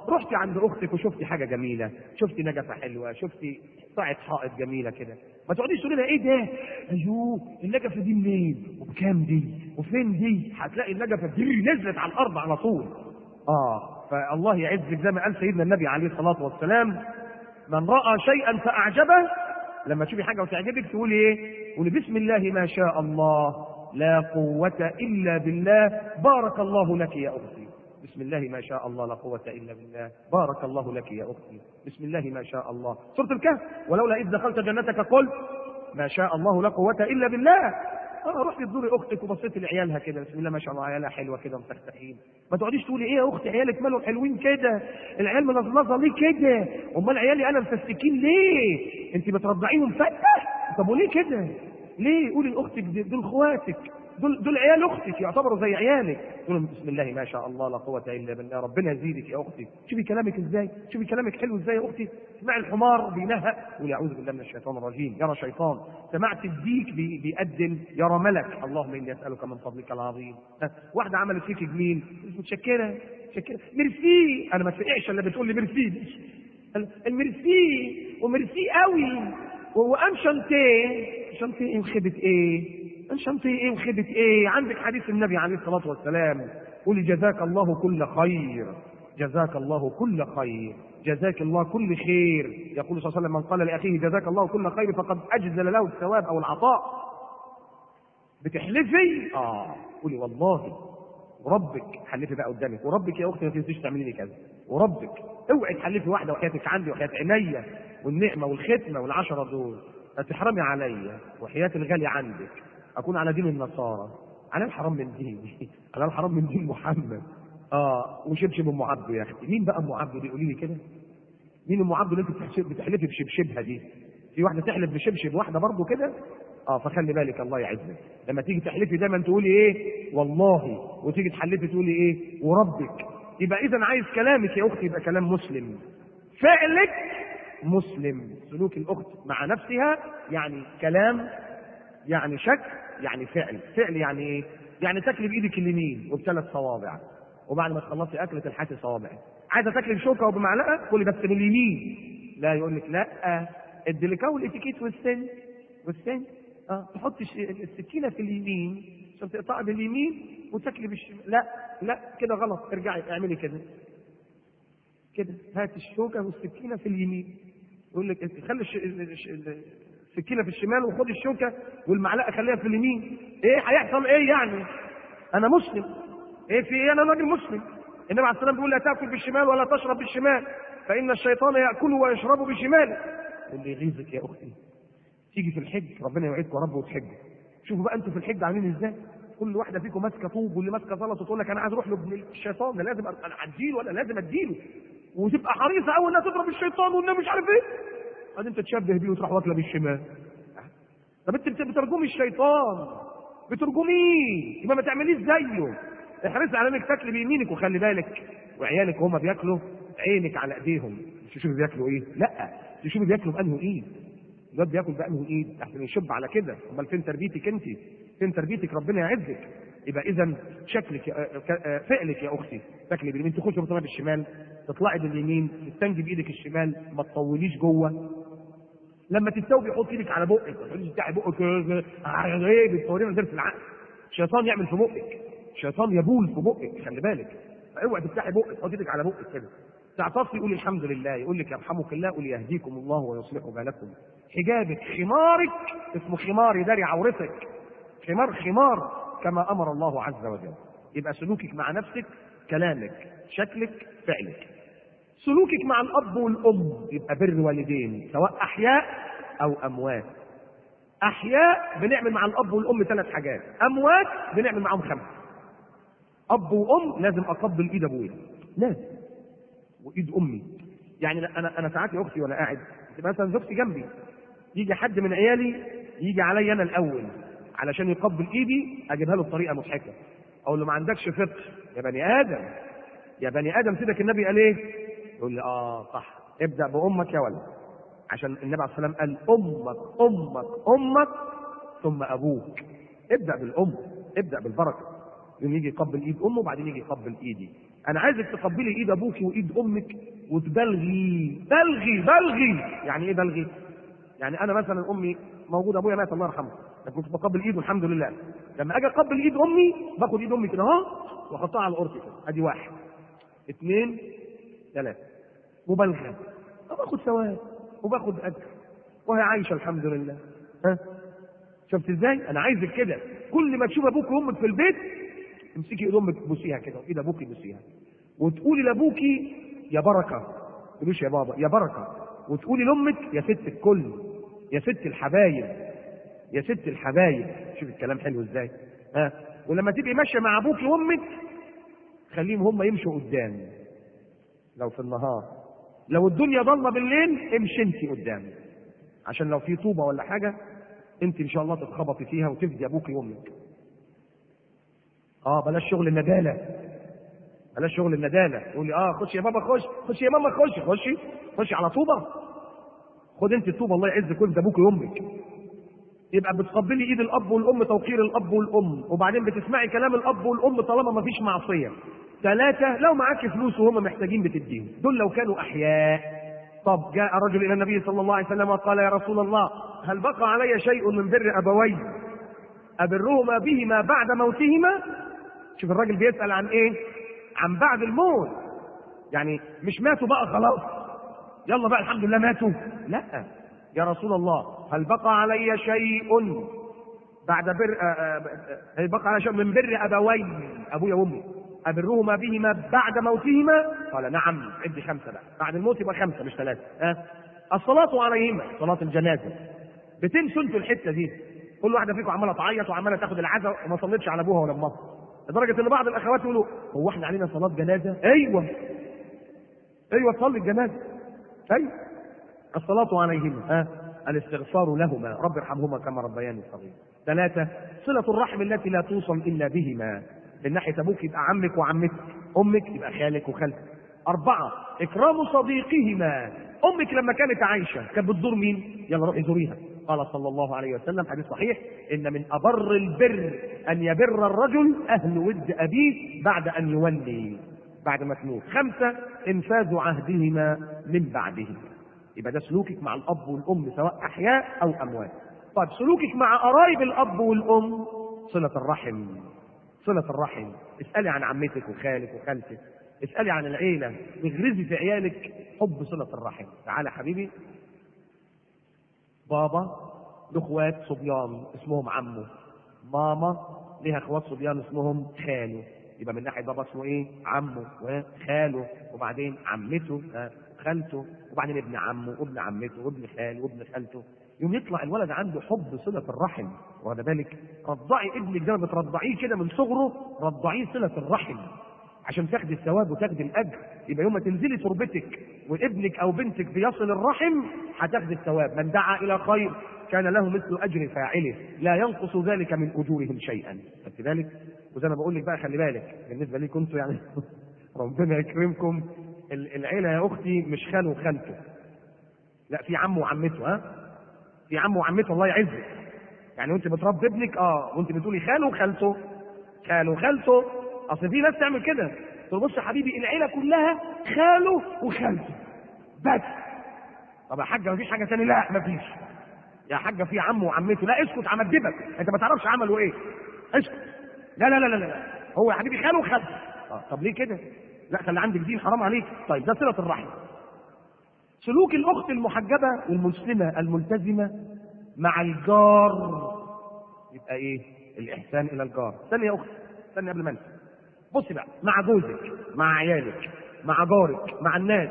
رحتي عند اختك وشفتي حاجه جميله شفتي نجفه حلوه شفتي قطعه حائط جميله كده ما تقعديش تقولي لها ايه ده ايوه النجفه دي منين وبكام دي وفين دي هتلاقي النجفه دي نزلت على الارض على طول اه فالله يعزك زي ما قال سيدنا النبي عليه الصلاه والسلام من راى شيئا فاعجبه لما تشوفي حاجه وتعجبك تقولي ايه قولي بسم الله ما شاء الله لا قوه الا بالله بارك الله لك يا اختي بسم الله ما شاء الله لا قوة إلا بالله بارك الله لك يا أختي بسم الله ما شاء الله سورة الكهف ولولا إذ دخلت جنتك قلت ما شاء الله لا قوة إلا بالله اه رحت تزوري اختك وبصيت لعيالها كده بسم الله ما شاء الله عيالها حلوه كده مفتحين ما تقعديش تقولي ايه يا اختي عيالك مالهم حلوين كده العيال ملظلظه ليه كده امال عيالي انا مفسكين ليه انت بترضعيهم فتح طب وليه كده ليه قولي لاختك دول اخواتك دول دول عيال اختك يعتبروا زي عيالك تقول لهم بسم الله ما شاء الله لا قوه الا بالله ربنا يزيدك يا اختي شوفي كلامك ازاي شوفي كلامك حلو ازاي يا اختي اسمعي الحمار بينهى قولي اعوذ بالله من الشيطان الرجيم يرى شيطان سمعت الديك بي بيأذن يرى ملك اللهم اني اسالك من فضلك العظيم ها، واحده عملت فيك جميل متشكره متشكره ميرسي انا ما تفقعش الا بتقول لي ميرسي دي. الميرسي وميرسي قوي وام شانتيه شانتيه ايه وخيبه ايه شنطي ايه وخيبة ايه عندك حديث النبي عليه الصلاة والسلام قولي جزاك الله كل خير جزاك الله كل خير جزاك الله كل خير يقول صلى الله عليه وسلم من قال لأخيه جزاك الله كل خير فقد أجزل له الثواب أو العطاء بتحلفي اه قولي والله وربك حلفي بقى قدامك وربك يا اختي ما تنسيش تعملي لي كذا وربك اوعي تحلفي واحده وحياتك عندي وحياه عينيا والنعمه والختمه والعشره دول تحرمي عليا وحياه الغالي عندك اكون على دين النصارى على الحرام من ديني على الحرام من دين محمد اه وشبشب ام عبده يا اختي مين بقى ام عبده دي قولي لي كده مين ام عبده اللي انت بتحسب- بتحلفي بشبشبها دي في واحده تحلف بشبشب واحده برضه كده اه فخلي بالك الله يعزك لما تيجي تحلفي دايما تقولي ايه والله وتيجي تحلفي تقولي ايه وربك يبقى اذا عايز كلامك يا اختي يبقى كلام مسلم فعلك مسلم سلوك الاخت مع نفسها يعني كلام يعني شك يعني فعل فعل يعني ايه يعني تاكلي بايدك اليمين وبثلاث صوابع وبعد ما تخلصي اكل تلحسي صوابعك عايزه تاكلي بشوكه وبمعلقه كلي بس باليمين لا يقول لك لا الدليكا والاتيكيت والسن والسن اه تحطي الش- السكينه في اليمين عشان تقطعي باليمين وتاكلي بالشمال لا لا كده غلط ارجعي اعملي كده كده هات الشوكه والسكينه في اليمين يقول لك انت خلي الش... الش... السكينه في الشمال وخد الشوكه والمعلقه خليها في اليمين ايه هيحصل ايه يعني انا مسلم ايه في ايه انا راجل مسلم النبي عليه السلام بيقول لا تاكل بالشمال ولا تشرب بالشمال فان الشيطان ياكل ويشرب بشماله اللي يغيظك يا اختي تيجي في الحج ربنا يوعدكم يا رب وتحجوا شوفوا بقى انتوا في الحج عاملين ازاي كل واحده فيكم ماسكه طوب واللي ماسكه زلط وتقول لك انا عايز اروح لابن الشيطان ده لازم أ- انا اديله ولا لازم اديله وتبقى حريصه قوي انها تضرب الشيطان وانها مش عارف ايه بعدين انت تشبه بيه وتروح واكله بالشمال طب انت بت- بترجمي الشيطان بترجميه يبقى ما تعمليش زيه احرصي على انك تاكلي بيمينك وخلي بالك وعيالك وهما بياكلوا عينك على ايديهم مش تشوفي بياكلوا ايه لا تشوفي بياكلوا بانه ايد الواد بياكل بانه ايد احسن يشب على كده امال فين تربيتك انت فين تربيتك ربنا يعزك يبقى اذا شكلك آه، ك- آه، فعلك يا اختي تاكلي باليمين تخشي بطلع بالشمال تطلعي باليمين تستنجي بايدك الشمال ما تطوليش جوه لما تستوي حط ايدك على بقك ما تقوليش بتاعي بقك آه، ايه بتصورينا درس العقل الشيطان يعمل في بقك الشيطان يبول في بقك خلي بالك اوعي تفتحي بقك حط ايدك على بقك كده تعطفي يقول الحمد لله يقول لك يرحمك الله يقول يهديكم الله ويصلح بالكم حجابك خمارك اسمه خمار يداري عورتك خمار خمار كما امر الله عز وجل يبقى سلوكك مع نفسك كلامك شكلك فعلك سلوكك مع الاب والام يبقى بر والدين سواء احياء او اموات احياء بنعمل مع الاب والام ثلاث حاجات اموات بنعمل معاهم خمسه اب وام لازم اقبل ايد ابويا لازم وايد امي يعني انا انا ساعات يا اختي وانا قاعد تبقى مثلا زوجتي جنبي يجي حد من عيالي يجي عليا انا الاول علشان يقبل ايدي اجيبها له بطريقه مضحكه اقول له ما عندكش فطر يا بني ادم يا بني ادم سيدك النبي قال ايه؟ يقول لي اه صح ابدا بامك يا ولد عشان النبي عليه الصلاه والسلام قال امك امك امك ثم ابوك ابدا بالام ابدا بالبركه يوم يجي يقبل ايد امه وبعدين يجي يقبل ايدي انا عايزك تقبلي ايد ابوك وايد امك وتبلغي بلغي بلغي يعني ايه بلغي يعني انا مثلا امي موجود ابويا مات الله يرحمه لكن كنت بقبل ايده الحمد لله لما اجي اقبل ايد امي باخد ايد امي كده اهو واحطها على القرص كده ادي واحد اثنين ثلاثه مبالغه باخد ثواب وباخد اجر وهي عايشه الحمد لله ها شفت ازاي انا عايزك كده كل ما تشوف ابوك وامك في البيت امسكي ايد امك بوسيها كده وايد ابوك بوسيها وتقولي لابوكي يا بركه تقوليش يا بابا يا بركه وتقولي لامك يا ست الكل يا ست الحبايب يا ست الحبايب شوف الكلام حلو ازاي ها ولما تبقي ماشيه مع ابوك وامك خليهم هم يمشوا قدام لو في النهار لو الدنيا ضلمه بالليل امشي انت قدام عشان لو في طوبه ولا حاجه انت ان شاء الله تتخبطي فيها وتفدي ابوك وامك اه بلاش شغل الندالة بلاش شغل الندالة تقول لي اه خش يا بابا خش خش يا ماما خش خشي خشي على طوبة خد انت الطوبة الله يعز كل ده ابوك وامك يبقى بتقبلي ايد الاب والام توقير الاب والام وبعدين بتسمعي كلام الاب والام طالما ما فيش معصيه ثلاثه لو معاك فلوس وهم محتاجين بتديهم دول لو كانوا احياء طب جاء رجل الى النبي صلى الله عليه وسلم وقال يا رسول الله هل بقى علي شيء من بر ابوي ابرهما بهما بعد موتهما شوف الراجل بيسال عن ايه عن بعد الموت يعني مش ماتوا بقى خلاص يلا بقى الحمد لله ماتوا لا يا رسول الله هل بقى علي شيء بعد بر آه، آه، هل بقى علي شيء من بر ابوي ابويا وامي ابرهما بهما بعد موتهما قال نعم عدي خمسه بقى بعد الموت يبقى خمسه مش ثلاثه ها الصلاه عليهما صلاه الجنازه بتنسوا انتوا الحته دي كل واحده فيكم عماله تعيط وعماله تاخد العزاء وما صلتش على ابوها ولا امها لدرجه ان بعض الاخوات يقولوا هو احنا علينا صلاه جنازه ايوه ايوه تصلي الجنازه ايوه الصلاه عليهما ها الاستغفار لهما رب ارحمهما كما ربياني صغيرا ثلاثة صلة الرحم التي لا توصل إلا بهما من ناحية أبوك يبقى عمك وعمتك أمك يبقى خالك وخالتك أربعة إكرام صديقهما أمك لما كانت عايشة كانت بتزور مين؟ يلا روحي زوريها قال صلى الله عليه وسلم حديث صحيح إن من أبر البر أن يبر الرجل أهل ود أبيه بعد أن يولي بعد ما تموت خمسة إنفاذ عهدهما من بعده يبقى ده سلوكك مع الأب والأم سواء أحياء أو أموات طيب سلوكك مع قرايب الأب والأم صلة الرحم صلة الرحم اسألي عن عمتك وخالك وخالتك اسألي عن العيلة اغرزي في عيالك حب صلة الرحم تعالى حبيبي بابا له اخوات صبيان اسمهم عمه ماما ليها اخوات صبيان اسمهم خاله يبقى من ناحيه بابا اسمه ايه؟ عمه وخاله وبعدين عمته ها، خالته وبعدين ابن عمه وابن عمته وابن خاله وابن خالته يوم يطلع الولد عنده حب صلة الرحم واخد بالك رضعي ابنك ده بترضعيه كده من صغره رضعيه صلة الرحم عشان تاخدي الثواب وتاخدي الاجر يبقى يوم ما تنزلي تربتك وابنك او بنتك بيصل الرحم هتاخدي الثواب من دعا الى خير كان له مثل اجر فاعله لا ينقص ذلك من اجورهم شيئا خدت بالك وزي ما بقول لك بقى خلي بالك بالنسبه لي كنتوا يعني ربنا يكرمكم ال- العيله يا اختي مش خاله وخالته لا في عمه وعمته ها في عمه وعمته الله يعزك يعني وانت بتربي ابنك اه وانت بتقولي خاله وخالته خاله وخالته اصل في ناس تعمل كده تقول بص يا حبيبي العيله كلها خاله وخالته بس طب يا حاجه مفيش حاجه تاني لا مفيش يا حاجه في عمه وعمته لا اسكت همدبك انت ما تعرفش عملوا ايه اسكت لا لا لا لا لا هو يا حبيبي خاله وخالته آه. طب ليه كده لا خلي عندك دين حرام عليك طيب ده صله الرحم سلوك الاخت المحجبه والمسلمه الملتزمه مع الجار يبقى ايه الاحسان الى الجار استني يا اختي استني قبل ما انسى بصي بقى مع جوزك مع عيالك مع جارك مع الناس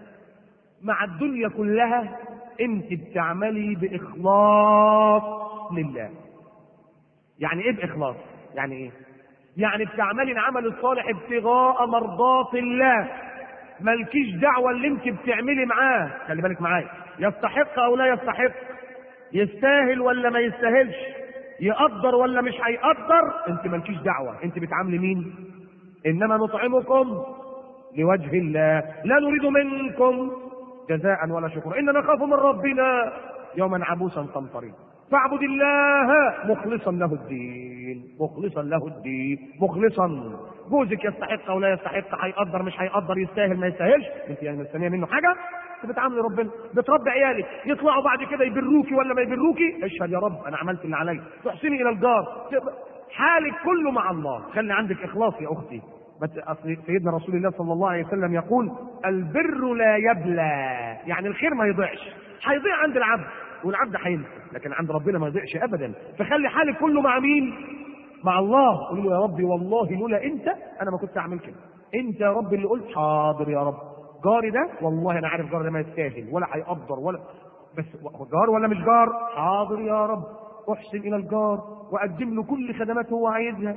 مع الدنيا كلها انت بتعملي باخلاص لله يعني ايه باخلاص يعني ايه يعني بتعملي العمل الصالح ابتغاء مرضات الله مالكيش دعوه اللي انت بتعملي معاه خلي بالك معايا يستحق او لا يستحق يستاهل ولا ما يستاهلش يقدر ولا مش هيقدر انت مالكيش دعوه انت بتعاملي مين انما نطعمكم لوجه الله لا نريد منكم جزاء ولا شكرا اننا نخاف من ربنا يوما عبوسا قمطريا فاعبد الله مخلصا له الدين الدين مخلصا له الدين مخلصا جوزك يستحق او لا يستحق هيقدر مش هيقدر يستاهل ما يستاهلش انت يعني مستنيه منه حاجه انت بتعاملي ربنا بتربي عيالك يطلعوا بعد كده يبروكي ولا ما يبروكي اشهد يا رب انا عملت اللي عليا تحسني الى الجار حالك كله مع الله خلي عندك اخلاص يا اختي بس اصل سيدنا رسول الله صلى الله عليه وسلم يقول البر لا يبلى يعني الخير ما يضيعش هيضيع عند العبد والعبد هينسى لكن عند ربنا ما يضيعش ابدا فخلي حالك كله مع مين مع الله قول له يا ربي والله لولا انت انا ما كنت اعمل كده انت يا رب اللي قلت حاضر يا رب جاري ده والله انا عارف جاري ده ما يستاهل ولا هيقدر ولا بس جار ولا مش جار حاضر يا رب احسن الى الجار واقدم له كل خدمات هو عايزها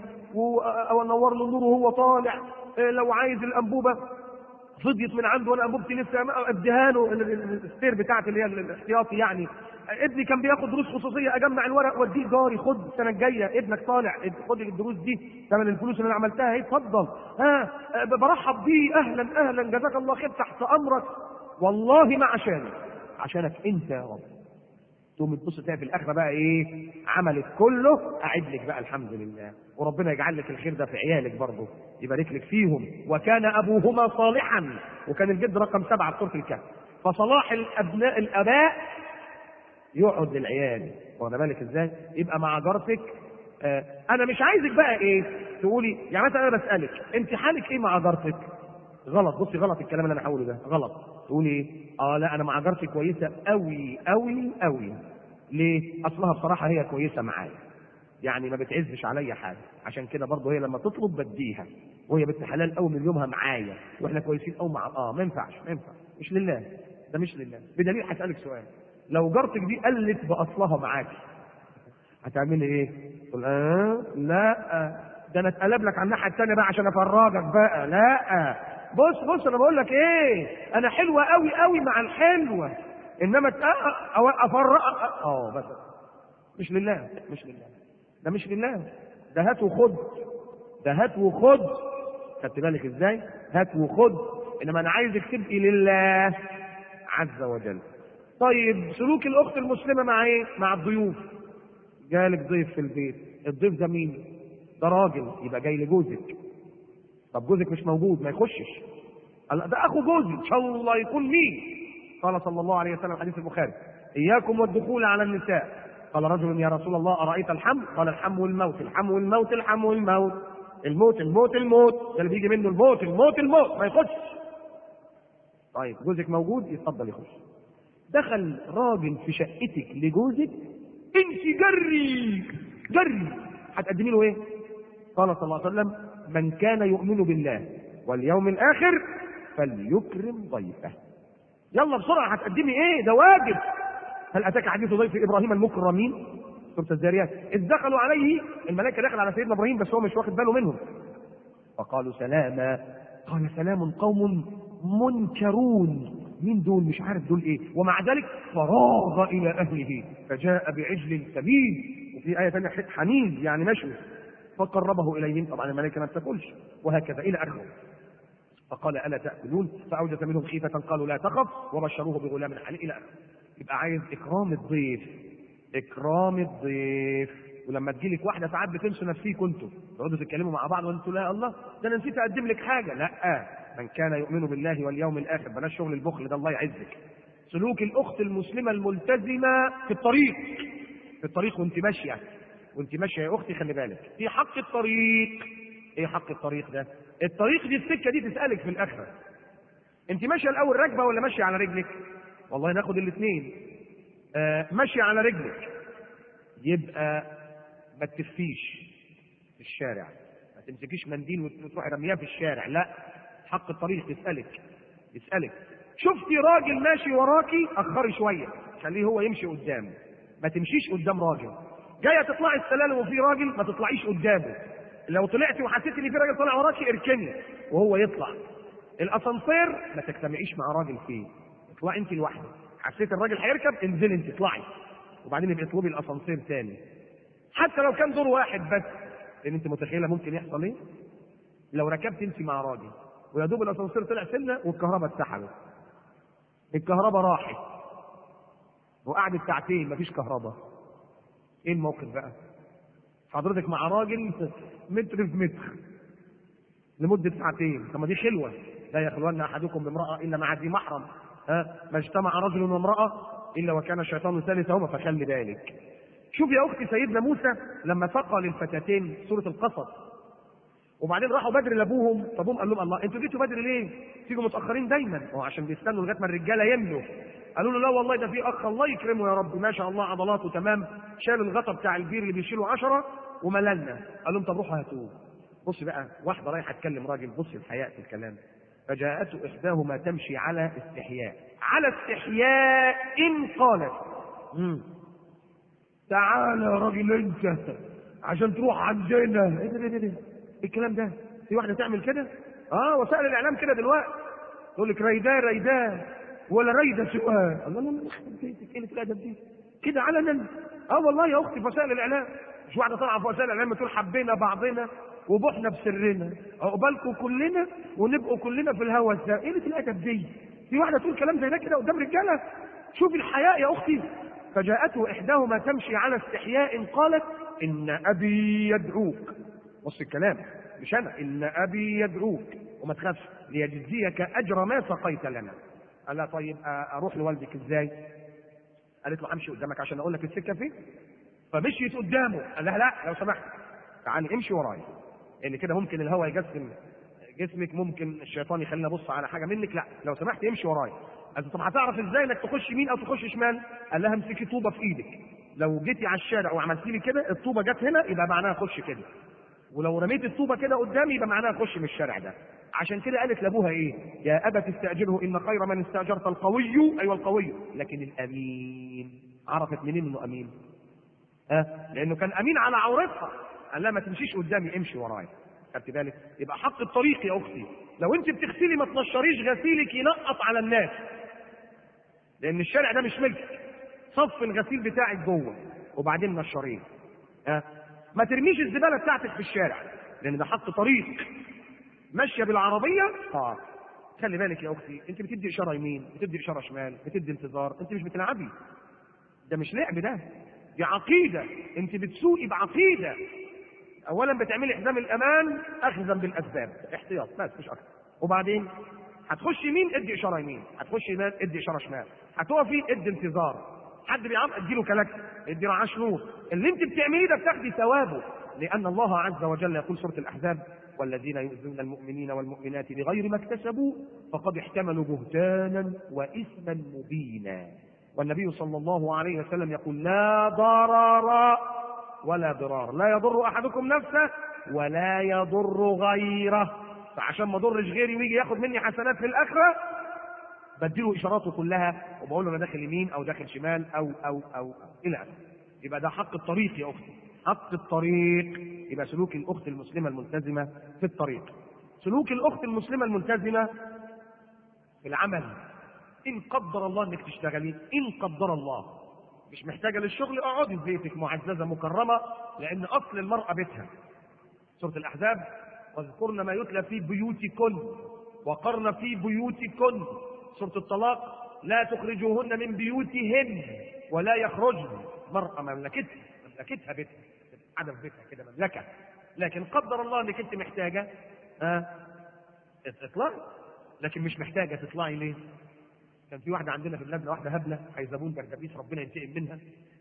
وانور له نوره وهو طالع لو عايز الانبوبه فضيت من عنده وانا انبوبتي لسه اديها له الستير بتاعتي اللي هي الاحتياطي يعني ابني كان بياخد دروس خصوصيه اجمع الورق واديه جاري خد السنه الجايه ابنك طالع خد الدروس دي ثمن الفلوس اللي انا عملتها اهي اتفضل ها برحب بيه اهلا اهلا جزاك الله خير تحت امرك والله ما عشانك عشانك انت يا رب تقوم تبص تلاقي في الاخره بقى ايه عملك كله قاعد لك بقى الحمد لله وربنا يجعل لك الخير ده في عيالك برضه يبارك لك فيهم وكان ابوهما صالحا وكان الجد رقم سبعه في سوره الكهف فصلاح الابناء الاباء يقعد للعيال واخد بالك ازاي يبقى مع جارتك آه انا مش عايزك بقى ايه تقولي يعني مثلا انا بسالك انت حالك ايه مع جارتك غلط بصي غلط الكلام اللي انا هقوله ده غلط تقولي ايه اه لا انا مع جارتي كويسه قوي قوي قوي ليه اصلها بصراحه هي كويسه معايا يعني ما بتعزش عليا حاجه عشان كده برضه هي لما تطلب بديها وهي بنت حلال قوي من يومها معايا واحنا كويسين قوي مع اه ما ينفعش ما ينفعش مش لله ده مش لله بدليل هسالك سؤال لو جارتك دي قلت باصلها معاكي هتعملي ايه؟ تقول اه لا ده انا اتقلب لك على الناحيه الثانيه بقى عشان افرجك بقى لا بص بص انا بقول لك ايه انا حلوه قوي قوي مع الحلوه انما افرق اه بس مش لله مش لله ده مش لله ده هات وخد ده هات وخد خدت بالك ازاي؟ هات وخد انما انا عايزك تبقي لله عز وجل طيب سلوك الاخت المسلمه مع ايه؟ مع الضيوف جالك ضيف في البيت الضيف ده مين؟ ده راجل يبقى جاي لجوزك طب جوزك مش موجود ما يخشش قال ده اخو جوزي ان شاء الله يكون مين قال صلى الله عليه وسلم حديث البخاري اياكم والدخول على النساء قال رجل يا رسول الله ارايت الحم قال الحم والموت الحم والموت الحم والموت الموت الموت الموت ده اللي بيجي منه الموت الموت الموت ما يخش طيب جوزك موجود يتفضل يخش دخل راجل في شقتك لجوزك انت جري جري هتقدمي له ايه قال صلى الله عليه وسلم من كان يؤمن بالله واليوم الاخر فليكرم ضيفه يلا بسرعه هتقدمي ايه ده واجب هل اتاك حديث ضيف ابراهيم المكرمين سوره الذاريات اذ دخلوا عليه الملائكه دخل على سيدنا ابراهيم بس هو مش واخد باله منهم فقالوا سلاما قال سلام قوم منكرون مين دول مش عارف دول ايه ومع ذلك فراغ الى اهله فجاء بعجل سمين وفي ايه ثانيه حنين يعني مشوي فقربه اليهم طبعا الملائكه ما بتاكلش وهكذا الى اخره فقال الا تاكلون فاوجس منهم خيفه قالوا لا تخف وبشروه بغلام حليم الى اخره يبقى عايز اكرام الضيف اكرام الضيف ولما تجيلك واحده ساعات بتنسوا نفسيكوا انتوا تقعدوا تتكلموا مع بعض وانتوا لا الله ده انا نسيت اقدم لك حاجه لا من كان يؤمن بالله واليوم الاخر بلاش شغل البخل ده الله يعزك سلوك الاخت المسلمه الملتزمه في الطريق في الطريق وانت ماشيه وانت ماشيه يا اختي خلي بالك في حق الطريق ايه حق الطريق ده الطريق دي السكه دي تسالك في الاخره انت ماشيه الاول راكبه ولا ماشيه على رجلك والله ناخد الاثنين آه ماشيه على رجلك يبقى ما تفيش في الشارع ما تمسكيش منديل وتروحي رمياه في الشارع لا حق الطريق يسالك يسالك شفتي راجل ماشي وراكي اخري شويه خليه هو يمشي قدام ما تمشيش قدام راجل جايه تطلعي السلالم وفي راجل ما تطلعيش قدامه لو طلعتي وحسيتي ان في راجل طالع وراكي اركني وهو يطلع الاسانسير ما تجتمعيش مع راجل فيه اطلعي انت لوحدك حسيت الراجل هيركب انزلي انت اطلعي وبعدين يبقى اطلبي الاسانسير تاني حتى لو كان دور واحد بس لان انت متخيله ممكن يحصل ايه لو ركبت انت مع راجل ويا دوب الاسانسير طلع سنه والكهرباء اتسحبت الكهرباء راحت وقعدت ساعتين مفيش كهرباء ايه الموقف بقى حضرتك مع راجل متر في متر لمدة ساعتين طب ما دي خلوة لا يخلون أحدكم بامرأة إلا مع ذي محرم ها ما اجتمع رجل وامرأة إلا وكان الشيطان ثالثهما فخلي بالك شوف يا أختي سيدنا موسى لما سقى للفتاتين سورة القصص وبعدين راحوا بدر لابوهم فابوهم قال لهم الله انتوا جيتوا بدر ليه؟ تيجوا متاخرين دايما هو عشان بيستنوا لغايه ما الرجاله يملوا قالوا له لا والله ده في اخ الله يكرمه يا رب ما شاء الله عضلاته تمام شال الغطا بتاع البير اللي بيشيله عشرة ومللنا قال لهم طب روحوا هاتوه بص بقى واحده رايحه تكلم راجل بص الحياء في الكلام فجاءته احداهما تمشي على استحياء على استحياء إن قالت مم. تعالى يا راجل انت عشان تروح عندنا ايه ده ايه ده ايه الكلام ده في واحده تعمل كده اه وسائل الاعلام كده دلوقتي تقول لك ريداه ريداه ولا ريده سؤال الله لا لا بيتك ايه الادب دي كده علنا اه والله يا اختي في وسائل الاعلام مش واحده طالعه في وسائل الاعلام تقول حبينا بعضنا وبحنا بسرنا عقبالكم كلنا ونبقوا كلنا في الهوى ده ايه الادب دي في واحده تقول كلام زي ده كده قدام رجاله شوفي الحياء يا اختي فجاءته احداهما تمشي على استحياء قالت ان ابي يدعوك بص الكلام مش انا ان ابي يدعوك وما تخافش ليجزيك اجر ما سقيت لنا قال لها طيب اروح لوالدك ازاي قالت له امشي قدامك عشان اقول لك السكه فين فمشيت قدامه قال لها لا لو سمحت تعالي امشي ورايا لان كده ممكن الهواء يجسم جسمك ممكن الشيطان يخلينا نبص على حاجه منك لا لو سمحت امشي ورايا قالت طب هتعرف ازاي انك تخش يمين او تخش شمال قال لها امسكي طوبه في ايدك لو جيتي على الشارع وعملتي لي كده الطوبه جت هنا يبقى معناها خش كده ولو رميت الطوبه كده قدامي يبقى معناها خش من الشارع ده عشان كده قالت لابوها ايه يا ابت استاجره ان خير من استاجرت القوي ايوه القوي لكن الامين عرفت منين انه امين ها أه؟ لانه كان امين على عورتها قال لها ما تمشيش قدامي امشي ورايا خدت بالك يبقى حق الطريق يا اختي لو انت بتغسلي ما تنشريش غسيلك ينقط على الناس لان الشارع ده مش ملكك صف الغسيل بتاعك جوه وبعدين نشريه ها ما ترميش الزباله بتاعتك في الشارع لان ده حق طريق ماشيه بالعربيه اه خلي بالك يا اختي انت بتدي اشاره يمين بتدي اشاره شمال بتدي انتظار انت مش بتلعبي ده مش لعب ده دي عقيده انت بتسوقي بعقيده اولا بتعملي حزام الامان اخذا بالاسباب احتياط بس مش اكتر وبعدين هتخش يمين ادي اشاره يمين هتخش يمين ادي اشاره شمال هتقفي ادي انتظار حد بيعم ادي له كلاكس ادي له عشنور اللي انت بتعمليه ده بتاخدي ثوابه لان الله عز وجل يقول سوره الاحزاب والذين يؤذون المؤمنين والمؤمنات بغير ما اكتسبوا فقد احتملوا بهتانا واثما مبينا والنبي صلى الله عليه وسلم يقول لا ضرر ولا ضرار لا يضر احدكم نفسه ولا يضر غيره فعشان ما اضرش غيري ويجي ياخد مني حسنات في الاخره بديله اشاراته كلها وبقول له انا داخل يمين او داخل شمال او او او, أو. الى اخره يبقى ده حق الطريق يا اختي حق الطريق يبقى سلوك الاخت المسلمه الملتزمه في الطريق سلوك الاخت المسلمه الملتزمه في العمل ان قدر الله انك تشتغلي ان قدر الله مش محتاجه للشغل اقعدي في بيتك معززه مكرمه لان اصل المراه بيتها سوره الاحزاب واذكرن ما يتلى في بيوتكن وقرن في بيوتكن سوره الطلاق لا تخرجوهن من بيوتهن ولا يخرجن مرأة مملكتها مملكتها بيتها قاعدة في بيتها كده مملكة لكن قدر الله انك انت محتاجة ها اطلعي لكن مش محتاجة تطلعي ليه؟ كان في واحدة عندنا في بلادنا واحدة هبلة حيزبون بردبيس ربنا ينتقم منها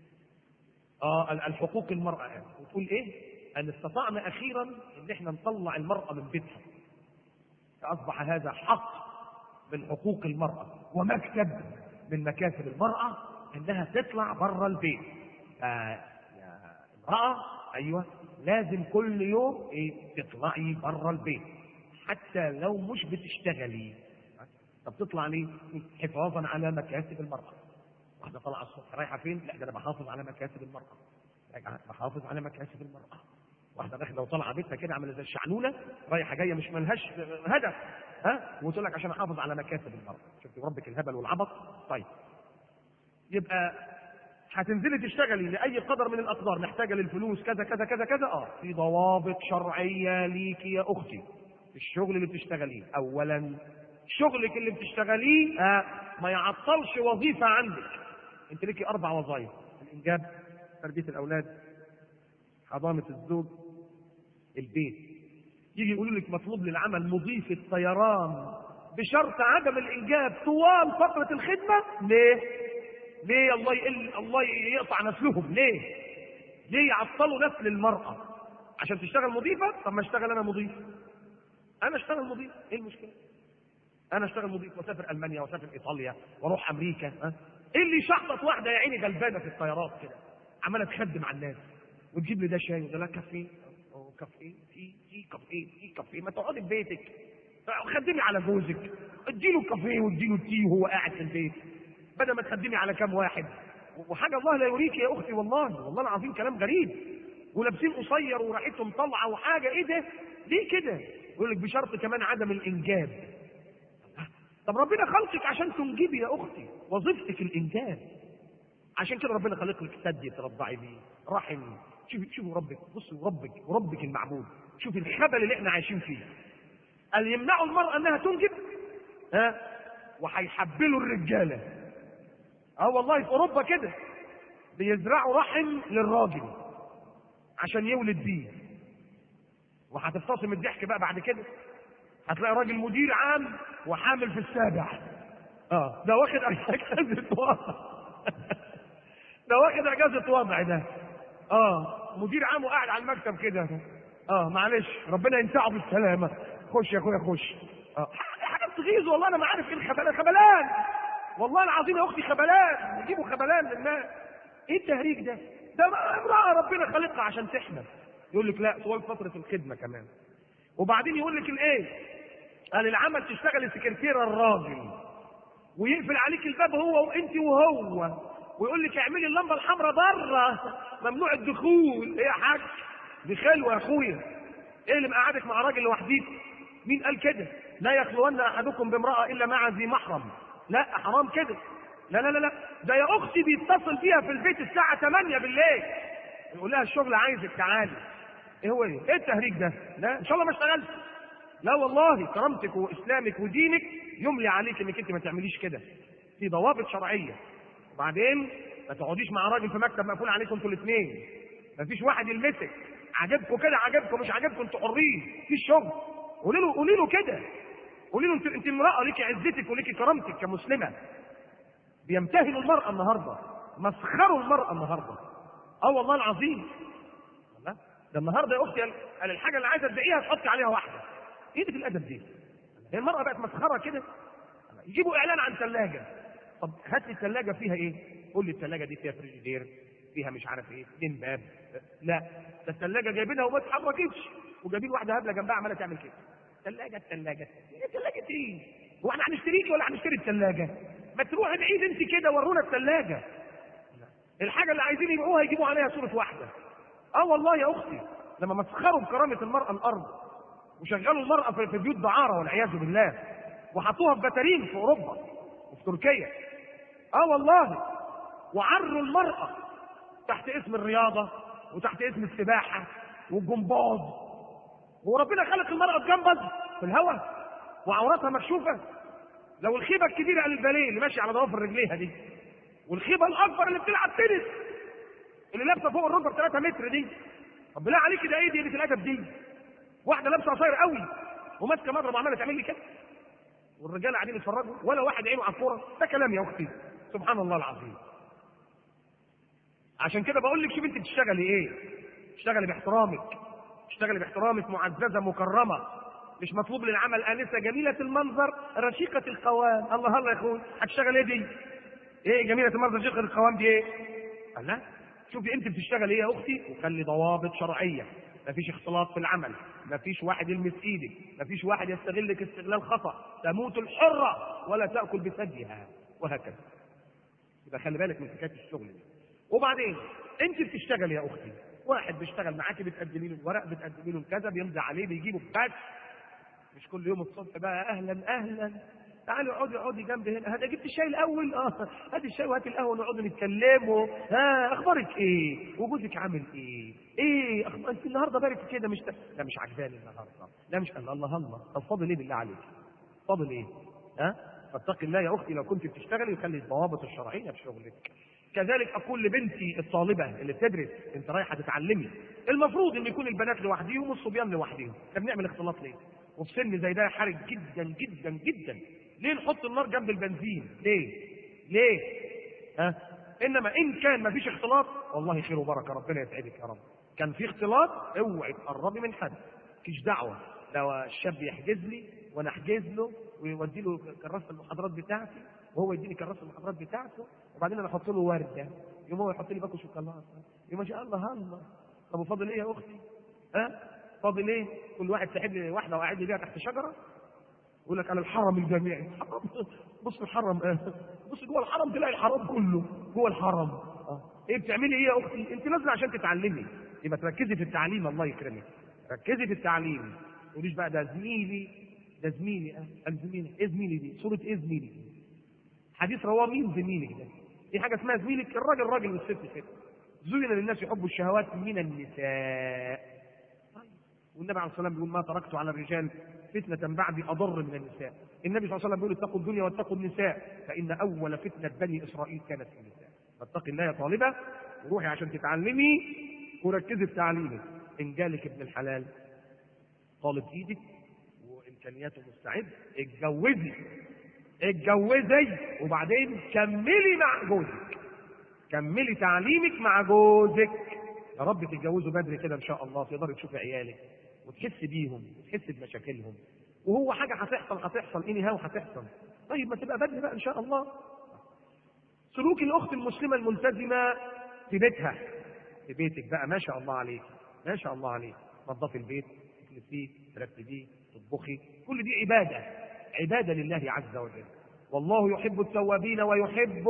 اه الحقوق المرأة يعني وتقول ايه؟ ان استطعنا اخيرا ان احنا نطلع المرأة من بيتها فاصبح هذا حق من حقوق المرأة ومكتب من مكاسب المرأة انها تطلع بره البيت آه يا امرأة ايوه لازم كل يوم ايه تطلعي بره البيت حتى لو مش بتشتغلي طب تطلع ليه؟ حفاظا على مكاسب المرأة واحدة طالعة الصبح رايحة فين؟ لا ده انا بحافظ على مكاسب المرأة بحافظ على مكاسب المرأة واحدة داخلة وطالعة بيتها كده عاملة زي الشعنونة رايحة جاية مش ملهاش هدف ها وتقول لك عشان احافظ على مكاسب المرأة شفت ربك الهبل والعبط طيب يبقى هتنزلي تشتغلي لاي قدر من الاقدار محتاجه للفلوس كذا كذا كذا كذا اه في ضوابط شرعيه ليكي يا اختي في الشغل اللي بتشتغليه اولا شغلك اللي بتشتغليه آه ما يعطلش وظيفه عندك انت ليكي اربع وظائف الانجاب تربيه الاولاد حضانة الزوج البيت يجي يقولوا لك مطلوب للعمل مضيف الطيران بشرط عدم الانجاب طوال فترة الخدمة ليه؟ ليه الله يقل الله يقطع نسلهم ليه؟ ليه يعطلوا نسل المرأة؟ عشان تشتغل مضيفة؟ طب ما اشتغل انا مضيف. انا اشتغل مضيف، ايه المشكلة؟ انا اشتغل مضيف واسافر المانيا واسافر ايطاليا واروح امريكا ها؟ ايه اللي شحطت واحدة يا عيني غلبانة في الطيارات كده عمالة تخدم على الناس وتجيب لي ده شاي وده لا كافيه كافيه تي تي كافيه تي كافيه ما تقعدي في بيتك خدمي على جوزك اديله كافيه واديله تي وهو قاعد في البيت بدل ما تخدمي على كام واحد وحاجه الله لا يريك يا اختي والله والله العظيم كلام غريب ولابسين قصير وريحتهم طالعه وحاجه ايه ده؟ ليه كده؟ يقول لك بشرط كمان عدم الانجاب. طب ربنا خلقك عشان تنجبي يا اختي، وظيفتك الانجاب. عشان كده ربنا خلق لك ثدي ترضعي بيه، رحم، شوفي شوفوا ربك، بصوا ربك وربك المعبود، شوفي الخبل اللي احنا عايشين فيه. قال يمنعوا المرأة انها تنجب ها وهيحبلوا الرجالة. اه والله في اوروبا كده بيزرعوا رحم للراجل عشان يولد بيه وهتفتصم الضحك بقى بعد كده هتلاقي راجل مدير عام وحامل في السابع اه ده واخد اجازه وضع ده واخد اجازه وضع ده اه مدير عام وقاعد على المكتب كده اه معلش ربنا ينفعه بالسلامه خش يا اخويا خش اه حاجه بتغيظ والله انا ما عارف ايه الخبلان خبلان والله العظيم يا اختي خبلان يجيبوا خبلان للناس ايه التهريج ده؟ ده امرأة ربنا خلقها عشان تحمل يقول لك لا طوال فترة الخدمة كمان وبعدين يقول لك الايه؟ قال العمل تشتغل سكرتيرة الراجل ويقفل عليك الباب هو وانت وهو ويقول لك اعملي اللمبة الحمراء بره ممنوع الدخول ايه يا حاج؟ دي خلوة يا اخويا ايه اللي مقعدك مع راجل لوحديك؟ مين قال كده؟ لا يخلون احدكم بامرأة الا مع ذي محرم لا حرام كده لا لا لا لا ده يا اختي بيتصل بيها في البيت الساعه 8 بالليل يقول لها الشغل عايزك تعالي ايه هو ايه؟ ايه التهريج ده؟ لا ان شاء الله ما اشتغلت لا والله كرامتك واسلامك ودينك يملي عليك انك انت ما تعمليش كده في ضوابط شرعيه وبعدين ما تقعديش مع راجل في مكتب مقفول عليكم انتوا الاثنين ما فيش واحد يلمسك عجبكم كده عجبكم مش عجبكم انتوا حرين في الشغل قولي له قولي له كده قولي له انت انت امراه ليكي عزتك وليكي كرامتك كمسلمه بيمتهنوا المرأة النهاردة مسخروا المرأة النهاردة اه والله العظيم لا ده النهارده يا اختي قال الحاجة اللي عايزة تبيعيها تحطي عليها واحدة ايه دي في الادب دي؟ هي المرأة بقت مسخرة كده يجيبوا اعلان عن ثلاجة طب هات لي الثلاجة فيها ايه؟ قول لي الثلاجة دي فيها فريجيدير فيها مش عارف ايه اتنين باب لا ده الثلاجة جايبينها وما اتحركتش وجايبين واحدة هبلة جنبها عمالة تعمل كده ثلاجة الثلاجة ايه ثلاجة ايه؟ هو احنا هنشتريكي ولا هنشتري الثلاجة؟ ما تروح بعيد انت كده ورونا الثلاجه الحاجه اللي عايزين يبيعوها يجيبوا عليها صوره واحده اه والله يا اختي لما مسخروا بكرامه المراه الارض وشغلوا المراه في بيوت دعاره والعياذ بالله وحطوها في بتارين في اوروبا وفي تركيا اه والله وعروا المراه تحت اسم الرياضه وتحت اسم السباحه والجمباز وربنا خلق المراه تجمبز في الهواء وعوراتها مكشوفه لو الخيبه الكبيره قال الباليه اللي ماشي على ضوافر رجليها دي والخيبه الاكبر اللي بتلعب تنس اللي لابسه فوق الركبه 3 متر دي طب بالله عليك ده ايه دي اللي في الادب دي واحده لابسه قصير قوي وماسكه مضرب وعماله تعمل لي كده والرجاله قاعدين يتفرجوا ولا واحد عينه على الكوره ده كلام يا اختي سبحان الله العظيم عشان كده بقول لك شوف انت بتشتغلي ايه اشتغلي باحترامك اشتغلي باحترامك معززه مكرمه مش مطلوب للعمل انسه جميله المنظر رشيقه القوام الله الله يا اخوي هتشتغل ايه دي ايه جميله المنظر رشيقه القوام دي ايه قال لا شوفي انت بتشتغل ايه يا اختي وخلي ضوابط شرعيه مفيش اختلاط في العمل مفيش واحد يلمس ايدك مفيش واحد يستغلك استغلال خطا تموت الحره ولا تاكل بثديها وهكذا يبقى خلي بالك من حكايه الشغل دي وبعدين انت بتشتغل يا اختي واحد بيشتغل معاكي بتقدمي له الورق بتقدمي له كذا بيمضي عليه بيجيبه بس مش كل يوم الصبح بقى اهلا اهلا تعالي اقعدي اقعدي جنبي هنا هات جبت الشاي الاول اه هات الشاي وهات القهوه نقعد نتكلموا ها اخبارك ايه وجوزك عامل ايه ايه أخبار... انت النهارده بارك كده مش لا مش عجباني النهارده لا مش الله الله الله طب فاضل ايه بالله عليك فاضل ايه ها فاتقي الله يا اختي لو كنت بتشتغلي وخلي الضوابط الشرعيه في شغلك كذلك اقول لبنتي الطالبه اللي بتدرس انت رايحه تتعلمي المفروض ان يكون البنات لوحديهم والصبيان لوحديهم احنا بنعمل اختلاط ليه وفي سن زي ده حرج جدا جدا جدا ليه نحط النار جنب البنزين ليه ليه ها انما ان كان ما فيش اختلاط والله خير وبركه ربنا يسعدك يا رب كان في اختلاط اوعي تقربي من حد مفيش دعوه لو الشاب يحجز لي وانا احجز له ويودي له كراسه المحاضرات بتاعتي وهو يديني كراسه المحاضرات بتاعته وبعدين انا احط له ورده يوم هو يحط لي باكو شوكولاته يوم ما شاء الله الله طب وفاضل ايه يا اختي؟ ها؟ فاضل ايه؟ كل واحد ساحب لي واحده وقاعد لي بيها تحت شجره يقول لك انا الحرم الجامعي حرم بص الحرم بص جوه الحرم تلاقي الحرام كله جوه الحرم اه ايه بتعملي ايه يا اختي؟ انت نازله عشان تتعلمي يبقى تركزي في التعليم الله يكرمك ركزي في التعليم ما تقوليش بقى ده زميلي ده زميلي اه قال زميلي ايه زميلي دي؟ صورة ايه زميلي دي؟ حديث رواه مين زميلك ده؟ في حاجه اسمها زميلك الراجل راجل والست ست زين للناس يحب الشهوات من النساء والنبي عليه الصلاه والسلام بيقول ما تركت على الرجال فتنة بعدي أضر من النساء النبي صلى الله عليه وسلم بيقول اتقوا الدنيا واتقوا النساء فإن أول فتنة بني إسرائيل كانت في النساء فاتقي الله يا طالبة وروحي عشان تتعلمي وركزي في تعليمك إن جالك ابن الحلال طالب إيدك وإمكانياته مستعد اتجوزي اتجوزي وبعدين كملي مع جوزك كملي تعليمك مع جوزك يا رب تتجوزوا بدري كده ان شاء الله تقدري تشوفي عيالك وتحس بيهم وتحس بمشاكلهم وهو حاجه هتحصل هتحصل اني هاو هتحصل طيب ما تبقى بدري بقى ان شاء الله سلوك الاخت المسلمه الملتزمه في بيتها في بيتك بقى ما شاء الله عليك ما شاء الله عليك تنظفي البيت تكنسيه ترتبيه تطبخي كل دي عباده عباده لله عز وجل والله يحب التوابين ويحب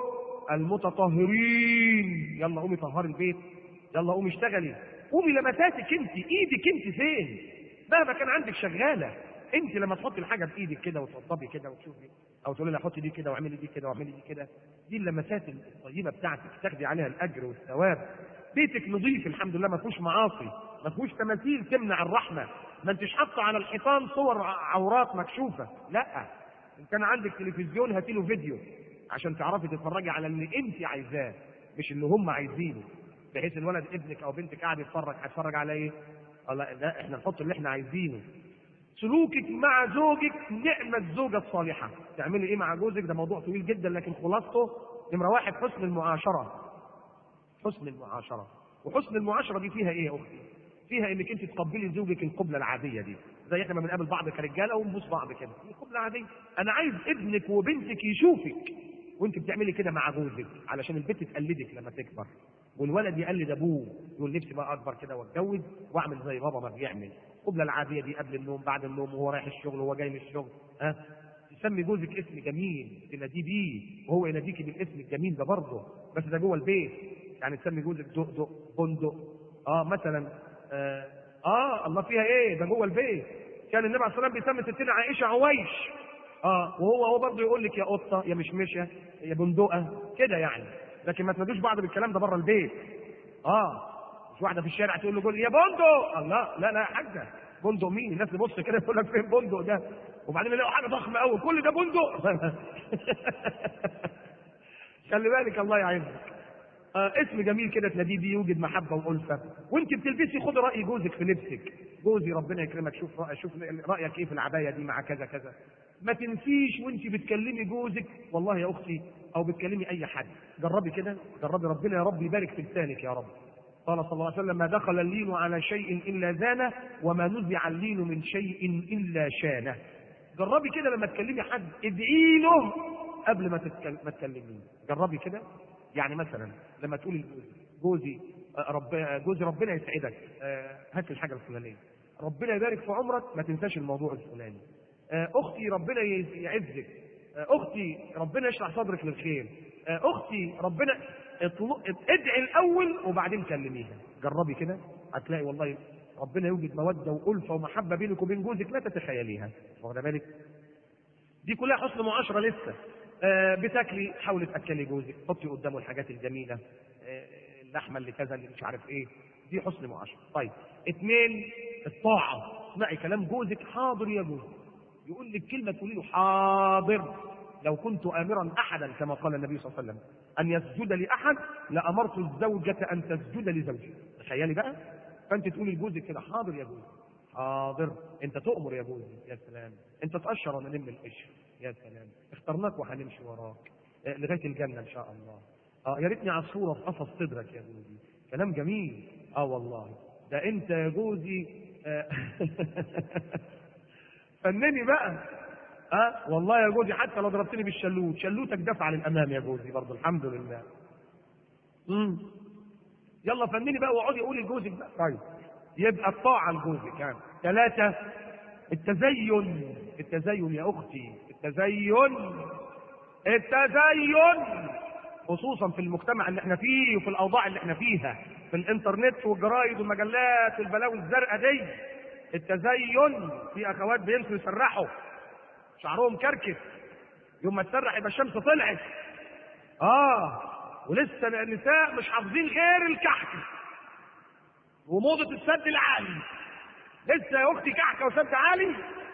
المتطهرين يلا قومي طهري البيت يلا قومي اشتغلي قومي لمساتك انت ايدك انت فين مهما كان عندك شغاله انت لما تحطي الحاجه بايدك كده وتوضبي كده وتشوفي او تقولي لها حطي دي كده واعملي دي كده واعملي دي كده دي اللمسات الطيبه بتاعتك تاخدي عليها الاجر والثواب بيتك نظيف الحمد لله ما فيهوش معاصي ما فيهوش تماثيل تمنع الرحمه ما انتش حاطه على الحيطان صور عورات مكشوفه لا ان كان عندك تلفزيون هاتي له فيديو عشان تعرفي تتفرجي على اللي انت عايزاه مش اللي هم عايزينه بحيث الولد ابنك او بنتك قاعد يتفرج هيتفرج على ايه؟ الله لا احنا نحط اللي احنا عايزينه. سلوكك مع زوجك نعمة الزوجة الصالحة. تعملي ايه مع جوزك ده موضوع طويل جدا لكن خلاصته نمرة واحد حسن المعاشرة. حسن المعاشرة. وحسن المعاشرة دي فيها ايه يا اختي؟ فيها انك انت تقبلي زوجك القبلة العادية دي. زي احنا ما بنقابل بعض كرجاله ونبوس بعض كده. دي قبلة عادية. انا عايز ابنك وبنتك يشوفك وانت بتعملي كده مع جوزك علشان البنت تقلدك لما تكبر. والولد يقلد ابوه يقول نفسي بقى اكبر كده واتجوز واعمل زي بابا ما بيعمل القبله العاديه دي قبل النوم بعد النوم وهو رايح الشغل وهو جاي من الشغل ها أه؟ تسمي جوزك اسم جميل تناديه بيه وهو يناديكي بالاسم الجميل ده برضه بس ده جوه البيت يعني تسمي جوزك دقدق بندق اه مثلا آه, اه الله فيها ايه ده جوه البيت كان النبي عليه الصلاه والسلام بيسمي ستنا عائشه عويش اه وهو هو برضه يقول لك يا قطه يا مشمشه يا بندقه كده يعني لكن ما تنادوش بعض بالكلام ده بره البيت اه مش واحده في الشارع تقول له قول يا بندق الله لا لا يا حاجه بندق مين الناس تبص كده تقول لك فين بندق ده وبعدين يلاقوا حاجه ضخمه قوي كل ده بندق خلي بالك الله يعينك آه اسم جميل كده تناديه بيه يوجد محبه والفه وانت بتلبسي خد راي جوزك في لبسك جوزي ربنا يكرمك شوف رأي شوف رايك ايه في العبايه دي مع كذا كذا ما تنسيش وانت بتكلمي جوزك والله يا اختي او بتكلمي اي حد جربي كده جربي ربنا يا رب يبارك في لسانك يا رب قال صلى الله عليه وسلم ما دخل اللين على شيء الا زانه وما نزع اللين من شيء الا شانه جربي كده لما تكلمي حد ادعي له قبل ما تتكلم ما تكلميه جربي كده يعني مثلا لما تقولي جوزي رب جوزي ربنا يسعدك هات الحاجه الفلانيه ربنا يبارك في عمرك ما تنساش الموضوع الفلاني اختي ربنا يعزك اختي ربنا يشرح صدرك للخير اختي ربنا ادعي الاول وبعدين كلميها جربي كده هتلاقي والله ربنا يوجد موده والفه ومحبه بينك وبين جوزك لا تتخيليها واخده بالك دي كلها حسن معاشره لسه آه بتاكلي حاولي تاكلي جوزك حطي قدامه الحاجات الجميله آه اللحمه اللي كذا اللي مش عارف ايه دي حسن معاشره طيب اثنين الطاعه اسمعي كلام جوزك حاضر يا جوزي يقول لك كلمه تقولي له حاضر لو كنت امرا احدا كما قال النبي صلى الله عليه وسلم ان يسجد لاحد لامرت الزوجه ان تسجد لزوجها تخيلي بقى فانت تقولي لجوزك كده حاضر يا جوزي حاضر انت تؤمر يا جوزي يا سلام انت تقشر وانا نلم القشر يا سلام اخترناك وهنمشي وراك اه، لغايه الجنه ان شاء الله اه يا ريتني عصفوره في قفص صدرك يا جوزي كلام جميل اه والله ده انت يا جوزي اه فنني بقى اه والله يا جوزي حتى لو ضربتني بالشلوت شلوتك دفع للامام يا جوزي برضه الحمد لله امم يلا فنني بقى واقعدي قولي لجوزك بقى طيب يبقى الطاعه لجوزك يعني ثلاثه التزين التزين يا اختي التزين التزين خصوصا في المجتمع اللي احنا فيه وفي الاوضاع اللي احنا فيها في الانترنت والجرايد والمجلات والبلاوي الزرقاء دي التزين في اخوات بينسوا يسرحوا شعرهم كركس يوم ما تسرح يبقى الشمس طلعت اه ولسه النساء مش حافظين غير الكحك وموضة السد العالي لسه يا اختي كحكه وسد عالي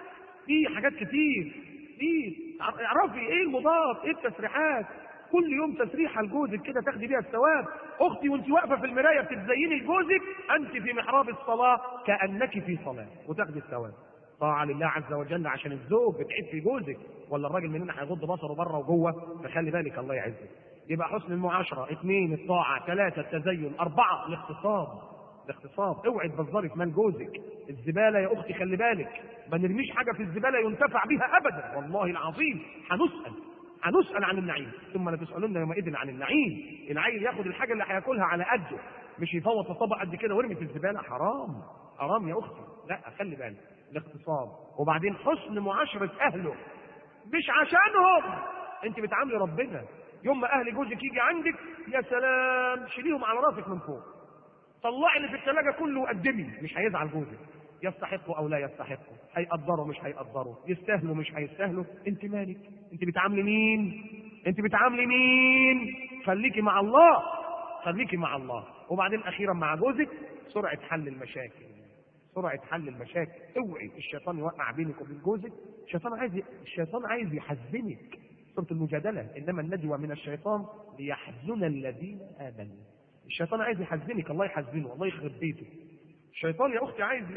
في حاجات كتير في اعرفي ايه المضاد ايه التسريحات كل يوم تسريحه لجوزك كده تاخدي بيها الثواب اختي وانت واقفه في المرايه بتتزيني لجوزك انت في محراب الصلاه كانك في صلاه وتاخدي الثواب طاعه لله عز وجل عشان الزوج بتعيد في جوزك ولا الراجل مننا هيغض بصره بره وجوه فخلي بالك الله يعزك يبقى حسن المعاشره اثنين الطاعه ثلاثه التزين اربعه الاغتصاب الاغتصاب اوعي تبذري في مال جوزك الزباله يا اختي خلي بالك ما نرميش حاجه في الزباله ينتفع بها ابدا والله العظيم هنسال هنسال عن النعيم ثم لتسالن يومئذ عن النعيم العيل ياخد الحاجه اللي هياكلها على قده مش يفوت طبق قد كده ويرمي في الزباله حرام حرام يا اختي لا خلي بالك الاغتصاب وبعدين حسن معاشره اهله مش عشانهم انت بتعاملي ربنا يوم ما اهل جوزك يجي عندك يا سلام شيليهم على راسك من فوق طلعي اللي في الثلاجه كله وقدمي مش هيزعل جوزك يستحقوا او لا يستحقوا هيقدروا مش هيقدروا يستاهلوا مش هيستاهلوا انت مالك انت بتعاملي مين انت بتعاملي مين خليكي مع الله خليكي مع الله وبعدين اخيرا مع جوزك سرعه حل المشاكل سرعه حل المشاكل اوعي الشيطان يوقع بينك وبين جوزك الشيطان عايز الشيطان عايز يحزنك سوره المجادله انما النجوى من الشيطان ليحزن الذين امنوا الشيطان عايز يحزنك الله يحزنه الله يخرب بيته الشيطان يا اختي عايز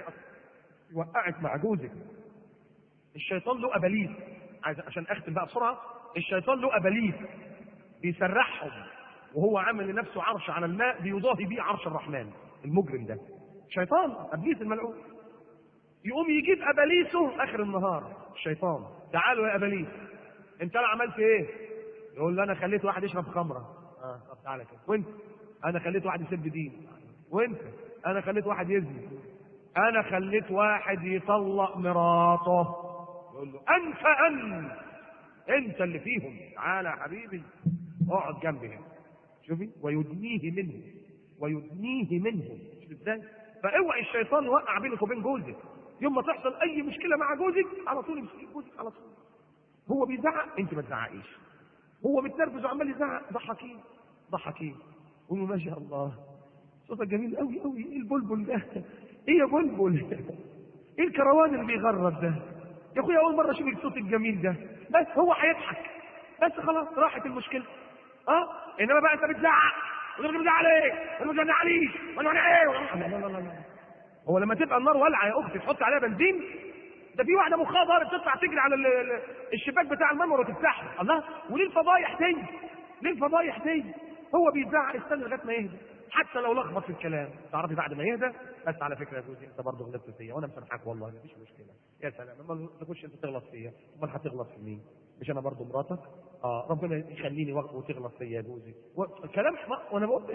يوقعك مع جوزك الشيطان له اباليس عايز عشان اختم بقى بسرعه الشيطان له اباليس بيسرحهم وهو عامل لنفسه عرش على الماء بيضاهي بيه عرش الرحمن المجرم ده شيطان ابليس الملعون يقوم يجيب اباليسه اخر النهار الشيطان تعالوا يا اباليس انت انا عملت ايه يقول له انا خليت واحد يشرب خمره اه طب تعالى كده وانت انا خليت واحد يسب دين وانت انا خليت واحد يزني انا خليت واحد يطلق مراته يقول له انت انت انت اللي فيهم تعالى يا حبيبي اقعد جنبي هنا شوفي ويدنيه منه ويدنيه منه شوف ازاي فاوعي الشيطان يوقع بينك وبين جوزك يوم ما تحصل اي مشكله مع جوزك على طول امسكي جوزك على طول هو بيزعق انت ما تزعقيش هو متنرفز وعمال يزعق ضحكيه ضحكيه قولوا ما شاء الله صوتك جميل قوي قوي ايه البلبل ده ايه يا بلبل ايه الكروان اللي بيغرب ده يا اخويا اول مره اشوف الصوت الجميل ده بس هو هيضحك بس خلاص راحت المشكله اه انما بقى انت بتزعق وانت بتزعق ليه؟ وانت ما بتزعقليش وانا وانا ايه؟ لا لا لا لا هو لما تبقى النار والعه يا اختي تحط عليها بنزين ده في واحده مخها ضارب تطلع تجري على ال- ال- الشباك بتاع المنور وتفتحه الله وليه الفضايح دي؟ ليه الفضايح دي؟ هو بيزعق استنى لغايه ما يهدى حتى لو لخبط في الكلام تعرفي بعد ما يهدى بس على فكره يا جوزي انت برضه غلطت فيا وانا مسامحك والله مفيش مشكله يا سلام اما تخش انت تغلط فيا امال هتغلط في مين؟ مش انا برضه مراتك؟ اه ربنا يخليني وقت وتغلط فيا يا جوزي و- كلام حماق وانا بقول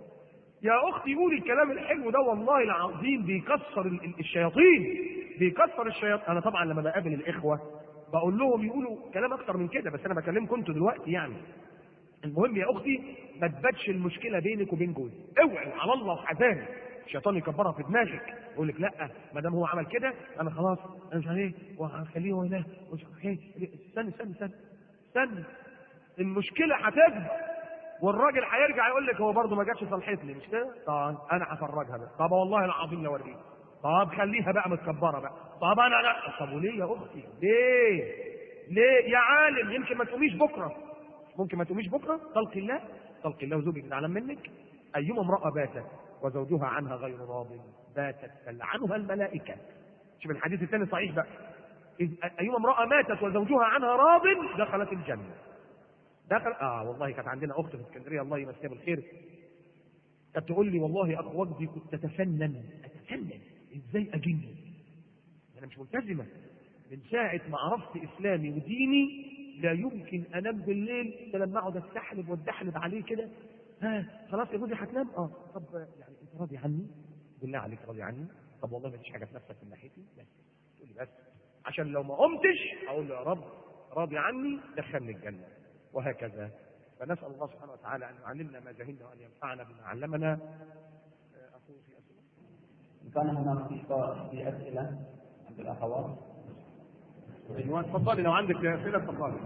يا اختي قولي الكلام الحلو ده والله العظيم بيكسر ال- ال- الشياطين بيكسر الشياطين انا طبعا لما بقابل الاخوه بقول لهم يقولوا كلام اكتر من كده بس انا بكلمكم انتوا دلوقتي يعني المهم يا اختي ما تباتش المشكله بينك وبين جوزك اوعي على الله وحزاني الشيطان يكبرها في دماغك يقول لك لا ما دام هو عمل كده انا خلاص انا مش عارف ايه وهخليه هو هنا ومش عارف ايه استنى استنى استنى استنى المشكله هتكبر والراجل هيرجع يقول لك هو برضه ما جاتش صلحتني مش كده؟ طب انا هفرجها بقى طب والله العظيم لو اوريك طب خليها بقى متكبره بقى طب انا لا طب وليه يا اختي؟ ليه؟ ليه يا عالم يمكن ما تقوميش بكره ممكن ما تقوميش بكره طلق الله طلق الله زوجك زعلان منك ايما امراه باتت وزوجها عنها غير راض باتت تلعنها الملائكه شوف الحديث الثاني صحيح بقى إذ ايما امراه ماتت وزوجها عنها راض دخلت الجنه دخل اه والله كانت عندنا اخت في اسكندريه الله يمسيها بالخير كانت تقول لي والله يا اخ وجدي كنت اتفنن اتفنن ازاي اجن انا مش ملتزمه من ساعه ما عرفت اسلامي وديني لا يمكن انام بالليل الا لما اقعد استحلب واتدحلب عليه كده ها خلاص يا جوزي هتنام اه طب يعني انت راضي عني بالله عليك راضي عني طب والله ما فيش حاجه في نفسك من ناحيتي بس تقول لي بس عشان لو ما قمتش اقول له يا رب راضي عني دخلني الجنه وهكذا فنسال الله سبحانه وتعالى ان يعلمنا ما جهلنا وان ينفعنا بما علمنا اقول في اسئله كان هناك في في اسئله عند الاخوات ايوه اتفضلي لو عندك اسئله اتفضلي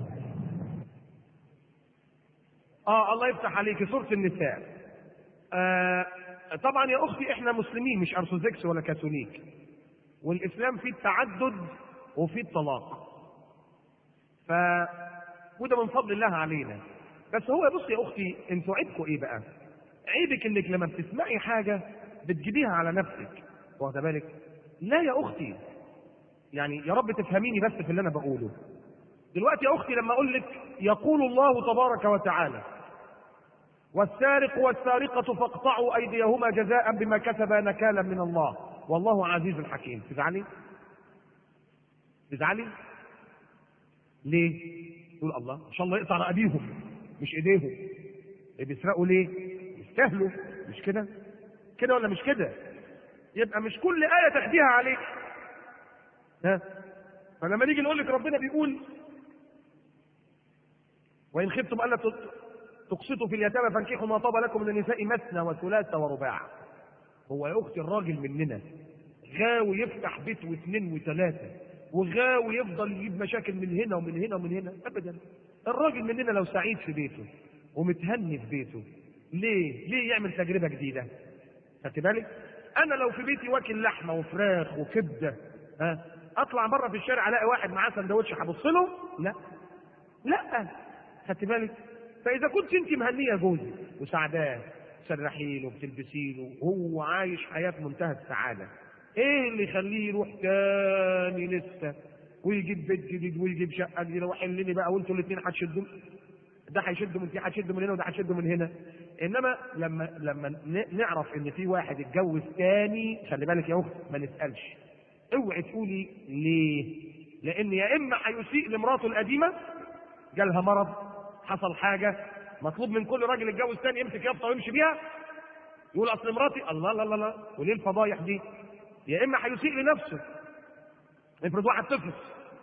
اه الله يفتح عليك سوره النساء آه طبعا يا اختي احنا مسلمين مش ارثوذكس ولا كاثوليك والاسلام فيه التعدد وفيه الطلاق ف وده من فضل الله علينا بس هو بص يا اختي انتوا عيبكم ايه بقى عيبك انك لما بتسمعي حاجه بتجيبيها على نفسك واخده بالك لا يا اختي يعني يا رب تفهميني بس في اللي انا بقوله دلوقتي يا اختي لما اقول لك يقول الله تبارك وتعالى والسارق والسارقة فاقطعوا أيديهما جزاء بما كسبا نكالا من الله والله عزيز حكيم تزعلي؟ تزعلي؟ ليه؟ تقول الله إن شاء الله يقطع رقابيهم مش إيديهم إيه بيسرقوا ليه؟ يستاهلوا مش كده؟ كده ولا مش كده؟ يبقى مش كل آية تاخديها عليك ها؟ فلما نيجي نقول لك ربنا بيقول وإن خفتم ألا تقسطوا في اليتامى فانكحوا ما طاب لكم من النساء مثنى وثلاث ورباع هو يا اختي الراجل مننا غاوي يفتح بيت واثنين وثلاثه وغاوي يفضل يجيب مشاكل من هنا ومن هنا ومن هنا ابدا الراجل مننا لو سعيد في بيته ومتهني في بيته ليه ليه يعمل تجربه جديده خدت بالك انا لو في بيتي واكل لحمه وفراخ وكبده ها اطلع بره في الشارع الاقي واحد معاه سندوتش هبص له لا لا خدت بالك فاذا كنت انت مهنيه جوزك وسعداه تسرحي له بتلبسي له وهو عايش حياه منتهى السعاده ايه اللي يخليه يروح تاني لسه ويجيب بيت جديد ويجيب شقه جديده وحلني بقى وانتوا الاثنين هتشدوا ده هيشدوا من دي هتشدوا من هنا وده هتشدوا من هنا انما لما لما نعرف ان في واحد اتجوز تاني خلي بالك يا اخت ما نسالش اوعي تقولي ليه لان يا اما هيسيء لمراته القديمه جالها مرض حصل حاجه مطلوب من كل راجل يتجوز تاني يمسك يافطه ويمشي بيها يقول اصل مراتي الله لا لا لا وليه الفضايح دي؟ يا اما هيسيء لنفسه افرض واحد طفل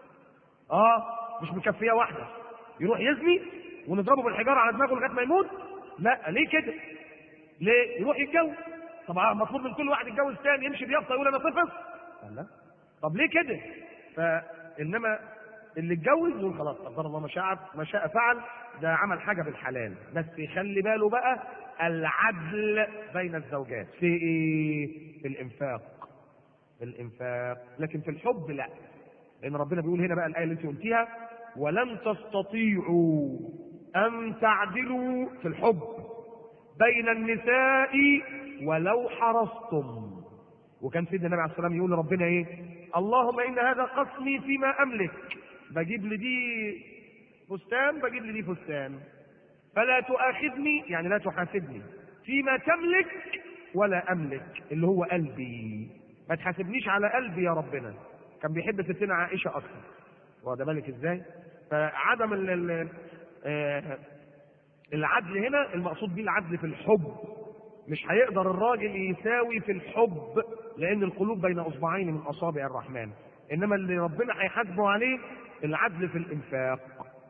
اه مش مكفيه واحده يروح يزني ونضربه بالحجاره على دماغه لغايه ما يموت لا ليه كده؟ ليه؟ يروح يتجوز طبعا مطلوب من كل واحد يتجوز تاني يمشي بيافطه يقول انا طفل لا طب ليه كده؟ فانما اللي اتجوز يقول خلاص قدر الله ما شاء ما شاء فعل ده عمل حاجه بالحلال بس يخلي باله بقى العدل بين الزوجات في ايه؟ في الانفاق في الانفاق لكن في الحب لا لان ربنا بيقول هنا بقى الايه اللي انت قلتيها ولن تستطيعوا ان تعدلوا في الحب بين النساء ولو حرصتم وكان سيدنا النبي عليه الصلاه والسلام يقول لربنا ايه؟ اللهم ان هذا قسمي فيما املك بجيب لدي فستان بجيب لدي فستان فلا تؤاخذني يعني لا تحاسبني فيما تملك ولا املك اللي هو قلبي ما تحاسبنيش على قلبي يا ربنا كان بيحب ستنا عائشه اكثر واخد بالك ازاي فعدم ال ال آه العدل هنا المقصود بيه العدل في الحب مش هيقدر الراجل يساوي في الحب لان القلوب بين اصبعين من اصابع الرحمن انما اللي ربنا هيحاسبه عليه العدل في الانفاق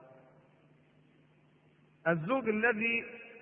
الزوج الذي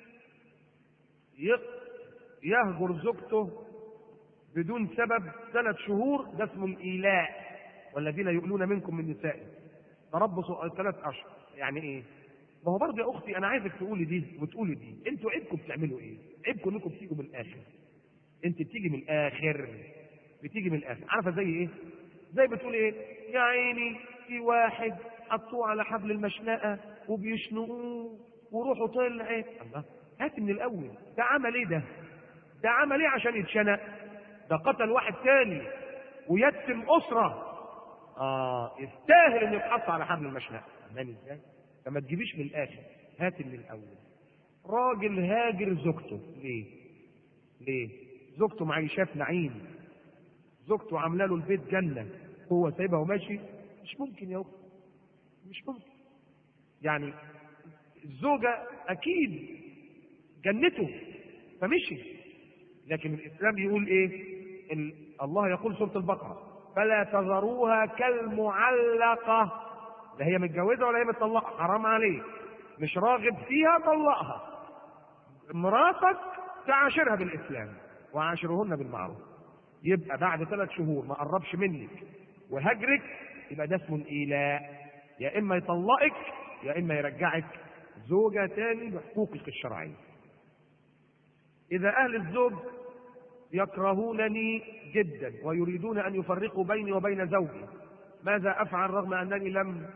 يهجر زوجته بدون سبب ثلاث شهور ده اسمه الايلاء والذين يؤلون منكم من نسائهم تربص ثلاث اشهر يعني ايه ما هو برضه يا اختي انا عايزك تقولي دي وتقولي دي انتوا عيبكم بتعملوا ايه عيبكم انكم بتيجوا من الاخر انت بتيجي من الاخر بتيجي من الاخر عارفه زي ايه زي بتقول ايه يا عيني في واحد حطوه على حبل المشنقه وبيشنقوه وروحه طلع ايه الله هات من الاول ده عمل ايه ده ده عمل ايه عشان يتشنق ده قتل واحد تاني ويتم اسره اه يستاهل انه يتحط على حبل المشنقه فاهم ازاي فما تجيبيش من الاخر هات من الاول راجل هاجر زوجته ليه ليه زوجته معيشاه في نعيم زوجته عامله له البيت جنه هو سايبها وماشي مش ممكن يا اخي مش ممكن يعني الزوجه اكيد جنته فمشي لكن الاسلام يقول ايه ال- الله يقول سوره البقره فلا تذروها كالمعلقه لا هي متجوزه ولا هي مطلقه حرام عليك مش راغب فيها طلقها مراتك تعاشرها بالاسلام وعاشرهن بالمعروف يبقى بعد ثلاث شهور ما قربش منك وهجرك يبقى ده اسمه الايلاء يا اما يطلقك يا اما يرجعك زوجه تاني بحقوقك الشرعيه اذا اهل الزوج يكرهونني جدا ويريدون ان يفرقوا بيني وبين زوجي ماذا افعل رغم انني لم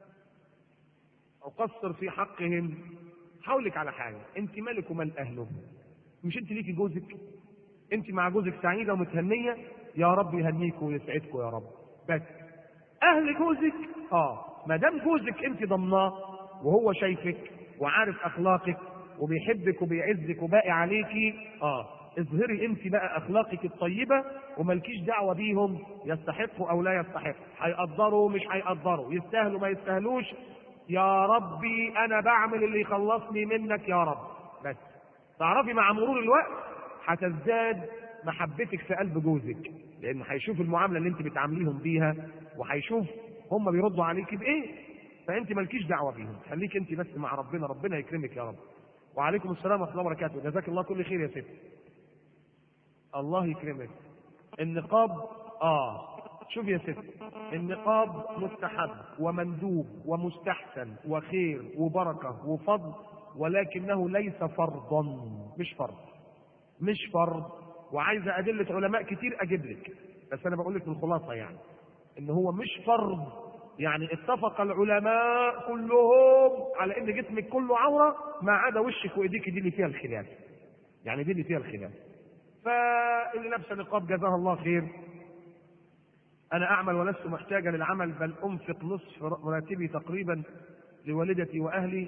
اقصر في حقهم حولك على حاجه انت مالك ومال اهله مش انت ليكي جوزك انت مع جوزك سعيده ومتهنيه يا رب يهنيكم ويسعدكم يا رب بس اهل جوزك اه ما دام جوزك انت ضمناه وهو شايفك وعارف اخلاقك وبيحبك وبيعزك وباقي عليكي اه اظهري انت بقى اخلاقك الطيبه وملكيش دعوه بيهم يستحقوا او لا يستحقوا هيقدروا مش هيقدروا يستاهلوا ما يستاهلوش يا ربي انا بعمل اللي يخلصني منك يا رب بس تعرفي مع مرور الوقت هتزداد محبتك في قلب جوزك لان هيشوف المعامله اللي انت بتعامليهم بيها وهيشوف هم بيردوا عليكي بايه فانت مالكيش دعوه بيهم خليك انت بس مع ربنا ربنا يكرمك يا رب وعليكم السلام ورحمه الله وبركاته جزاك الله كل خير يا ست الله يكرمك النقاب اه شوف يا ست النقاب مستحب ومندوب ومستحسن وخير وبركه وفضل ولكنه ليس فرضا مش فرض مش فرض وعايزه ادله علماء كتير اجيب لك بس انا بقول لك الخلاصه يعني ان هو مش فرض يعني اتفق العلماء كلهم على ان جسمك كله عوره ما عدا وشك وايديك دي اللي فيها الخلاف يعني دي اللي فيها الخلاف فاللي لابسه نقاب جزاها الله خير انا اعمل ولست محتاجا للعمل بل انفق نصف راتبي تقريبا لوالدتي واهلي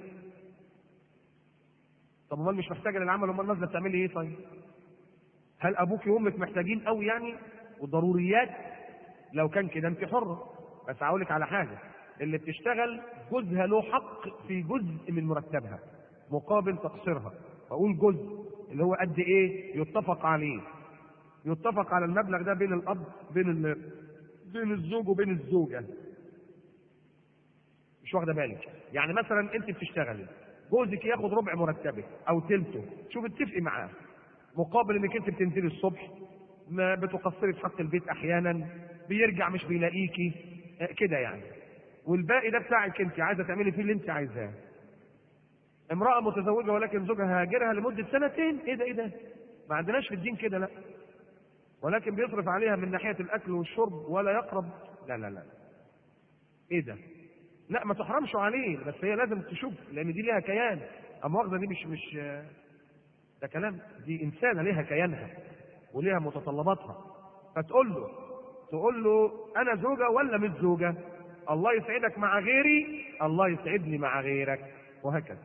طب امال مش محتاجه للعمل امال نازله بتعملي ايه طيب هل ابوك وامك محتاجين قوي يعني وضروريات لو كان كده انت حره بس هقول لك على حاجه اللي بتشتغل جوزها له حق في جزء من مرتبها مقابل تقصيرها بقول جزء اللي هو قد ايه يتفق عليه يتفق على المبلغ ده بين الاب بين ال... بين الزوج وبين الزوجه مش واخده بالك يعني مثلا انت بتشتغلي جوزك ياخد ربع مرتبك او تلته شوف اتفقي معاه مقابل انك انت بتنزلي الصبح ما بتقصري في حق البيت احيانا بيرجع مش بيلاقيكي اه كده يعني والباقي ده بتاعك انت عايزه تعملي فيه اللي انت عايزاه امراه متزوجه ولكن زوجها هاجرها لمده سنتين ايه ده ايه ده ما عندناش في الدين كده لا ولكن بيصرف عليها من ناحيه الاكل والشرب ولا يقرب لا لا لا ايه ده لا ما تحرمش عليه بس هي لازم تشوف لان دي ليها كيان اما واخده دي مش مش ده كلام دي انسانه ليها كيانها وليها متطلباتها فتقول له تقول له انا زوجه ولا مش زوجه الله يسعدك مع غيري الله يسعدني مع غيرك وهكذا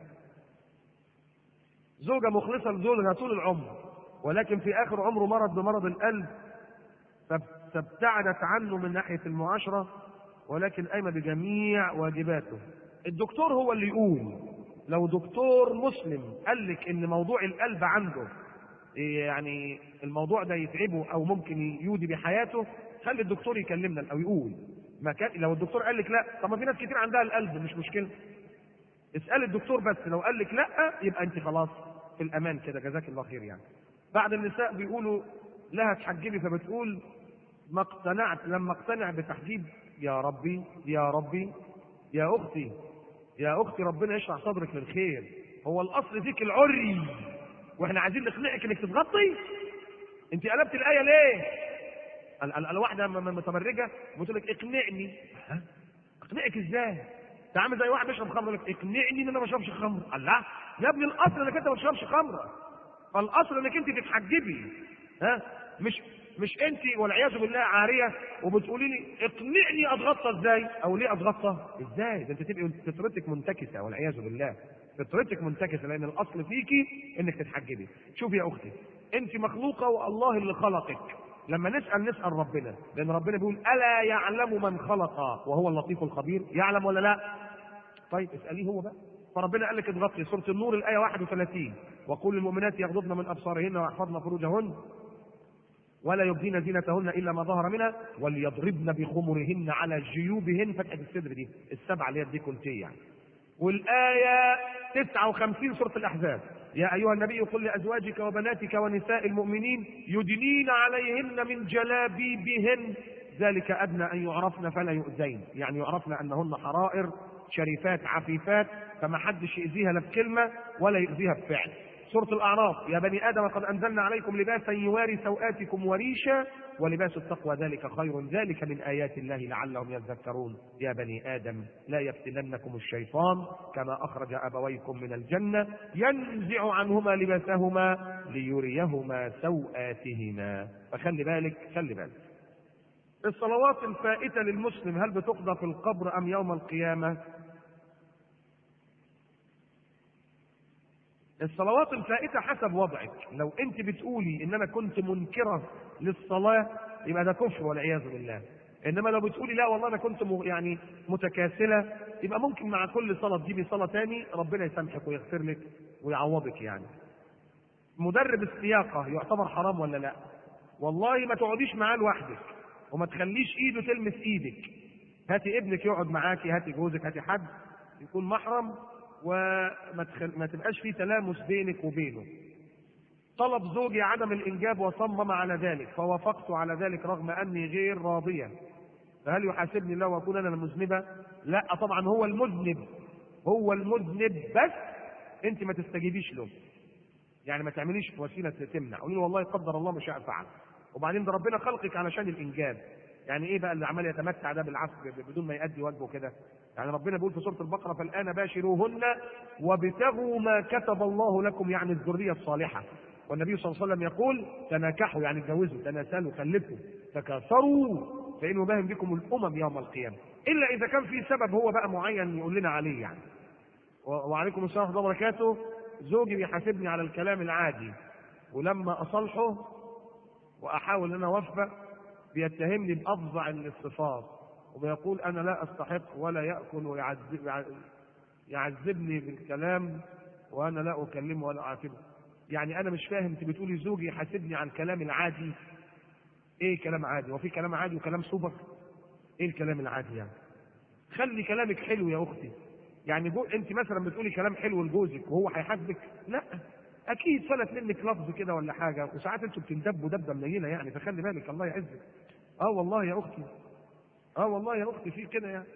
زوجه مخلصه لزوجها طول العمر ولكن في اخر عمره مرض بمرض القلب فابتعدت عنه من ناحيه المعاشره ولكن قايمه بجميع واجباته الدكتور هو اللي يقول لو دكتور مسلم قال لك ان موضوع القلب عنده يعني الموضوع ده يتعبه او ممكن يودي بحياته خلي الدكتور يكلمنا او يقول ما كان لو الدكتور قال لك لا طب ما في ناس كتير عندها القلب مش مشكله اسال الدكتور بس لو قال لك لا يبقى انت خلاص في الامان كده جزاك الله خير يعني بعد النساء بيقولوا لها تحجبي فبتقول ما اقتنعت لما اقتنع بتحجيب يا ربي يا ربي يا اختي يا اختي ربنا يشرح صدرك للخير هو الاصل فيك العري واحنا عايزين نقنعك انك تتغطي انت قلبت الايه ليه ال- ال- الواحده م- م- متبرجه بتقول لك اقنعني ها؟ اقنعك ازاي انت عامل زي واحد بيشرب خمر يقول لك اقنعني ان انا ما بشربش خمر الله يا ابني الاصل انك انت ما بتشربش خمره فالاصل انك انت تتحجبي ها مش مش انت والعياذ بالله عاريه وبتقولي لي اقنعني اتغطى ازاي او ليه اتغطى ازاي ده انت تبقي فطرتك منتكسه والعياذ بالله فطرتك منتكسه لان الاصل فيكي انك تتحجبي شوفي يا اختي انت مخلوقه والله اللي خلقك لما نسال نسال ربنا لان ربنا بيقول الا يعلم من خلق وهو اللطيف الخبير يعلم ولا لا طيب اساليه هو بقى فربنا قال لك اضغطي سوره النور الايه 31 وقل للمؤمنات يغضضن من ابصارهن ويحفظن فروجهن ولا يبدين زينتهن الا ما ظهر منها وليضربن بخمرهن على جيوبهن فتحه الصدر دي السبعه اللي هي الديكولتيه يعني والآية 59 سورة الأحزاب يا أيها النبي قل لأزواجك وبناتك ونساء المؤمنين يدنين عليهن من جلابيبهن ذلك أدنى أن يعرفن فلا يؤذين يعني يعرفن أنهن حرائر شريفات عفيفات فما حدش يأذيها لا بكلمة ولا يؤذيها بفعل سورة الأعراف يا بني آدم قد أنزلنا عليكم لباسا يواري سوآتكم وريشا ولباس التقوى ذلك خير ذلك من آيات الله لعلهم يذكرون يا بني آدم لا يفتننكم الشيطان كما أخرج أبويكم من الجنة ينزع عنهما لباسهما ليريهما سوآتهما فخلي بالك خلي بالك الصلوات الفائتة للمسلم هل بتقضى في القبر أم يوم القيامة الصلوات الفائتة حسب وضعك لو انت بتقولي ان انا كنت منكرة للصلاة يبقى ده كفر والعياذ بالله انما لو بتقولي لا والله انا كنت م- يعني متكاسلة يبقى ممكن مع كل صلاة تجيبي صلاة تاني ربنا يسامحك ويغفر لك ويعوضك يعني مدرب السياقة يعتبر حرام ولا لا والله ما تقعديش معاه لوحدك وما تخليش ايده تلمس ايدك هاتي ابنك يقعد معاكي هاتي جوزك هاتي حد يكون محرم وما تخل... ما تبقاش في تلامس بينك وبينه طلب زوجي عدم الانجاب وصمم على ذلك فوافقت على ذلك رغم اني غير راضيه فهل يحاسبني الله واكون انا المذنبه؟ لا طبعا هو المذنب هو المذنب بس انت ما تستجيبيش له يعني ما تعمليش وسيله تمنع قولي له والله قدر الله ما شاء فعل وبعدين ده ربنا خلقك علشان الانجاب يعني ايه بقى اللي عمال يتمتع ده بالعكس بدون ما يؤدي واجبه كده يعني ربنا بيقول في سوره البقره فالان باشروهن وابتغوا ما كتب الله لكم يعني الذريه الصالحه والنبي صلى الله عليه وسلم يقول تناكحوا يعني اتجوزوا تناسلوا خلفوا تكاثروا فانه باهم بكم الامم يوم القيامه الا اذا كان في سبب هو بقى معين يقول لنا عليه يعني و- وعليكم السلام ورحمه الله وبركاته زوجي بيحاسبني على الكلام العادي ولما اصالحه واحاول ان انا اوفق بيتهمني بافظع الصفات وبيقول انا لا استحق ولا ياكل ويعذب يعذبني بالكلام وانا لا اكلمه ولا اعاتبه يعني انا مش فاهم انت بتقولي زوجي يحاسبني على الكلام العادي ايه كلام عادي وفي كلام عادي وكلام سوبر ايه الكلام العادي يعني خلي كلامك حلو يا اختي يعني جو انت مثلا بتقولي كلام حلو لجوزك وهو هيحاسبك لا اكيد فلت منك لفظ كده ولا حاجه وساعات انتوا بتندبوا دبه منيله يعني فخلي بالك الله يعزك اه والله يا اختي اه والله يا اختي في كده يعني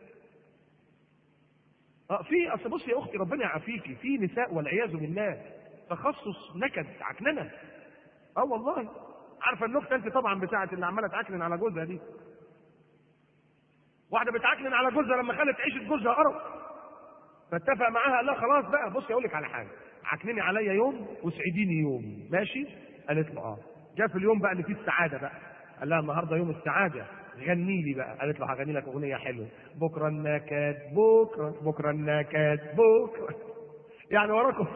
اه في اصل بصي يا اختي ربنا يعافيكي في نساء والعياذ بالله تخصص نكد عكننه اه والله عارفه النكته انت طبعا بتاعت اللي عماله تعكنن على جوزها دي واحده بتعكنن على جوزها لما خلت عيشه جوزها قرف فاتفق معاها لا خلاص بقى بصي اقول لك على حاجه عكنني عليا يوم واسعديني يوم ماشي قالت له اه جاء في اليوم بقى اللي فيه السعاده بقى قال لها النهارده يوم السعاده غني لي بقى قالت له هغني لك اغنيه حلوه بكره النكد بكره بكره النكد بكره يعني وراكم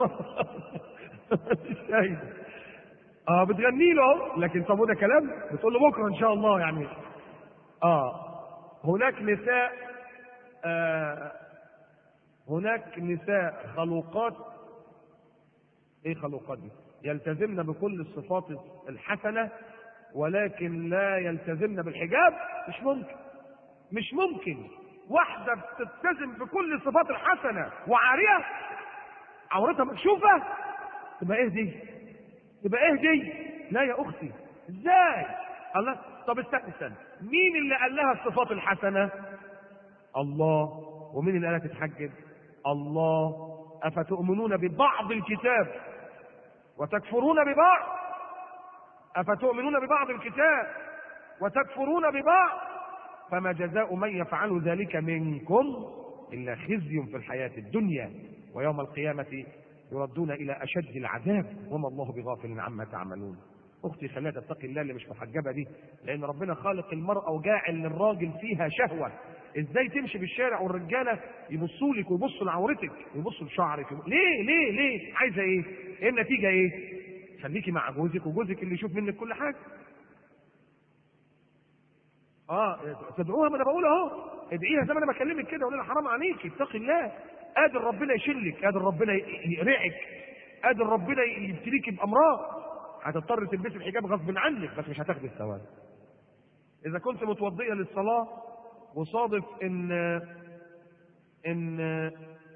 شايف اه بتغني له اهو لكن طب وده كلام بتقول له بكره ان شاء الله يعني اه هناك نساء آه هناك نساء خلوقات ايه خلوقات دي يلتزمن بكل الصفات الحسنه ولكن لا يلتزمن بالحجاب مش ممكن مش ممكن واحده بتلتزم بكل الصفات الحسنه وعاريه عورتها مكشوفه تبقى ايه دي تبقى ايه دي لا يا اختي ازاي الله طب استنى استنى مين اللي قال لها الصفات الحسنه الله ومين اللي قالها تتحجب الله افتؤمنون ببعض الكتاب وتكفرون ببعض افتؤمنون ببعض الكتاب وتكفرون ببعض فما جزاء من يفعل ذلك منكم إلا خزي في الحياة الدنيا ويوم القيامة يردون إلى أشد العذاب وما الله بغافل عما تعملون أختي خليها تتقي الله اللي مش محجبة دي لأن ربنا خالق المرأة وجاعل للراجل فيها شهوة ازاي تمشي بالشارع والرجاله يبصوا لك ويبصوا لعورتك ويبصوا لشعرك يبصوا- ليه ليه ليه عايزه ايه؟ ايه النتيجه ايه؟ خليكي مع جوزك وجوزك اللي يشوف منك كل حاجه. اه تدعوها ما انا بقول اهو ادعيها زي ما انا بكلمك كده ولا حرام عليك اتقي الله قادر ربنا يشلك قادر ربنا ي- يقرعك قادر ربنا يبتليك بامراض هتضطر تلبسي الحجاب غصب عنك بس مش هتاخدي الثواب اذا كنت متوضئه للصلاه وصادف ان ان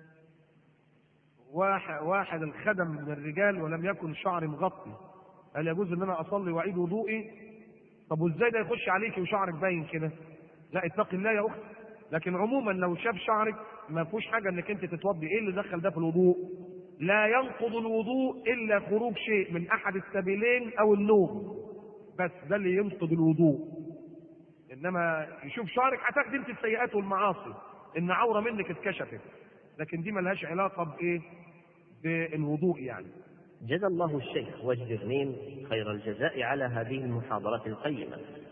واحد واحد الخدم من الرجال ولم يكن شعري مغطي هل يجوز ان انا اصلي واعيد وضوئي طب وازاي ده يخش عليكي وشعرك باين كده لا اتقي الله يا اختي لكن عموما لو شاف شعرك ما فيهوش حاجه انك انت تتوضي ايه اللي دخل ده في الوضوء لا ينقض الوضوء الا خروج شيء من احد السبيلين او النوم بس ده اللي ينقض الوضوء انما يشوف شعرك هتاخدي انت السيئات والمعاصي ان عوره منك اتكشفت لكن دي ملهاش علاقه بايه بالوضوء يعني جزا الله الشيخ وجد غنيم خير الجزاء على هذه المحاضرة القيمة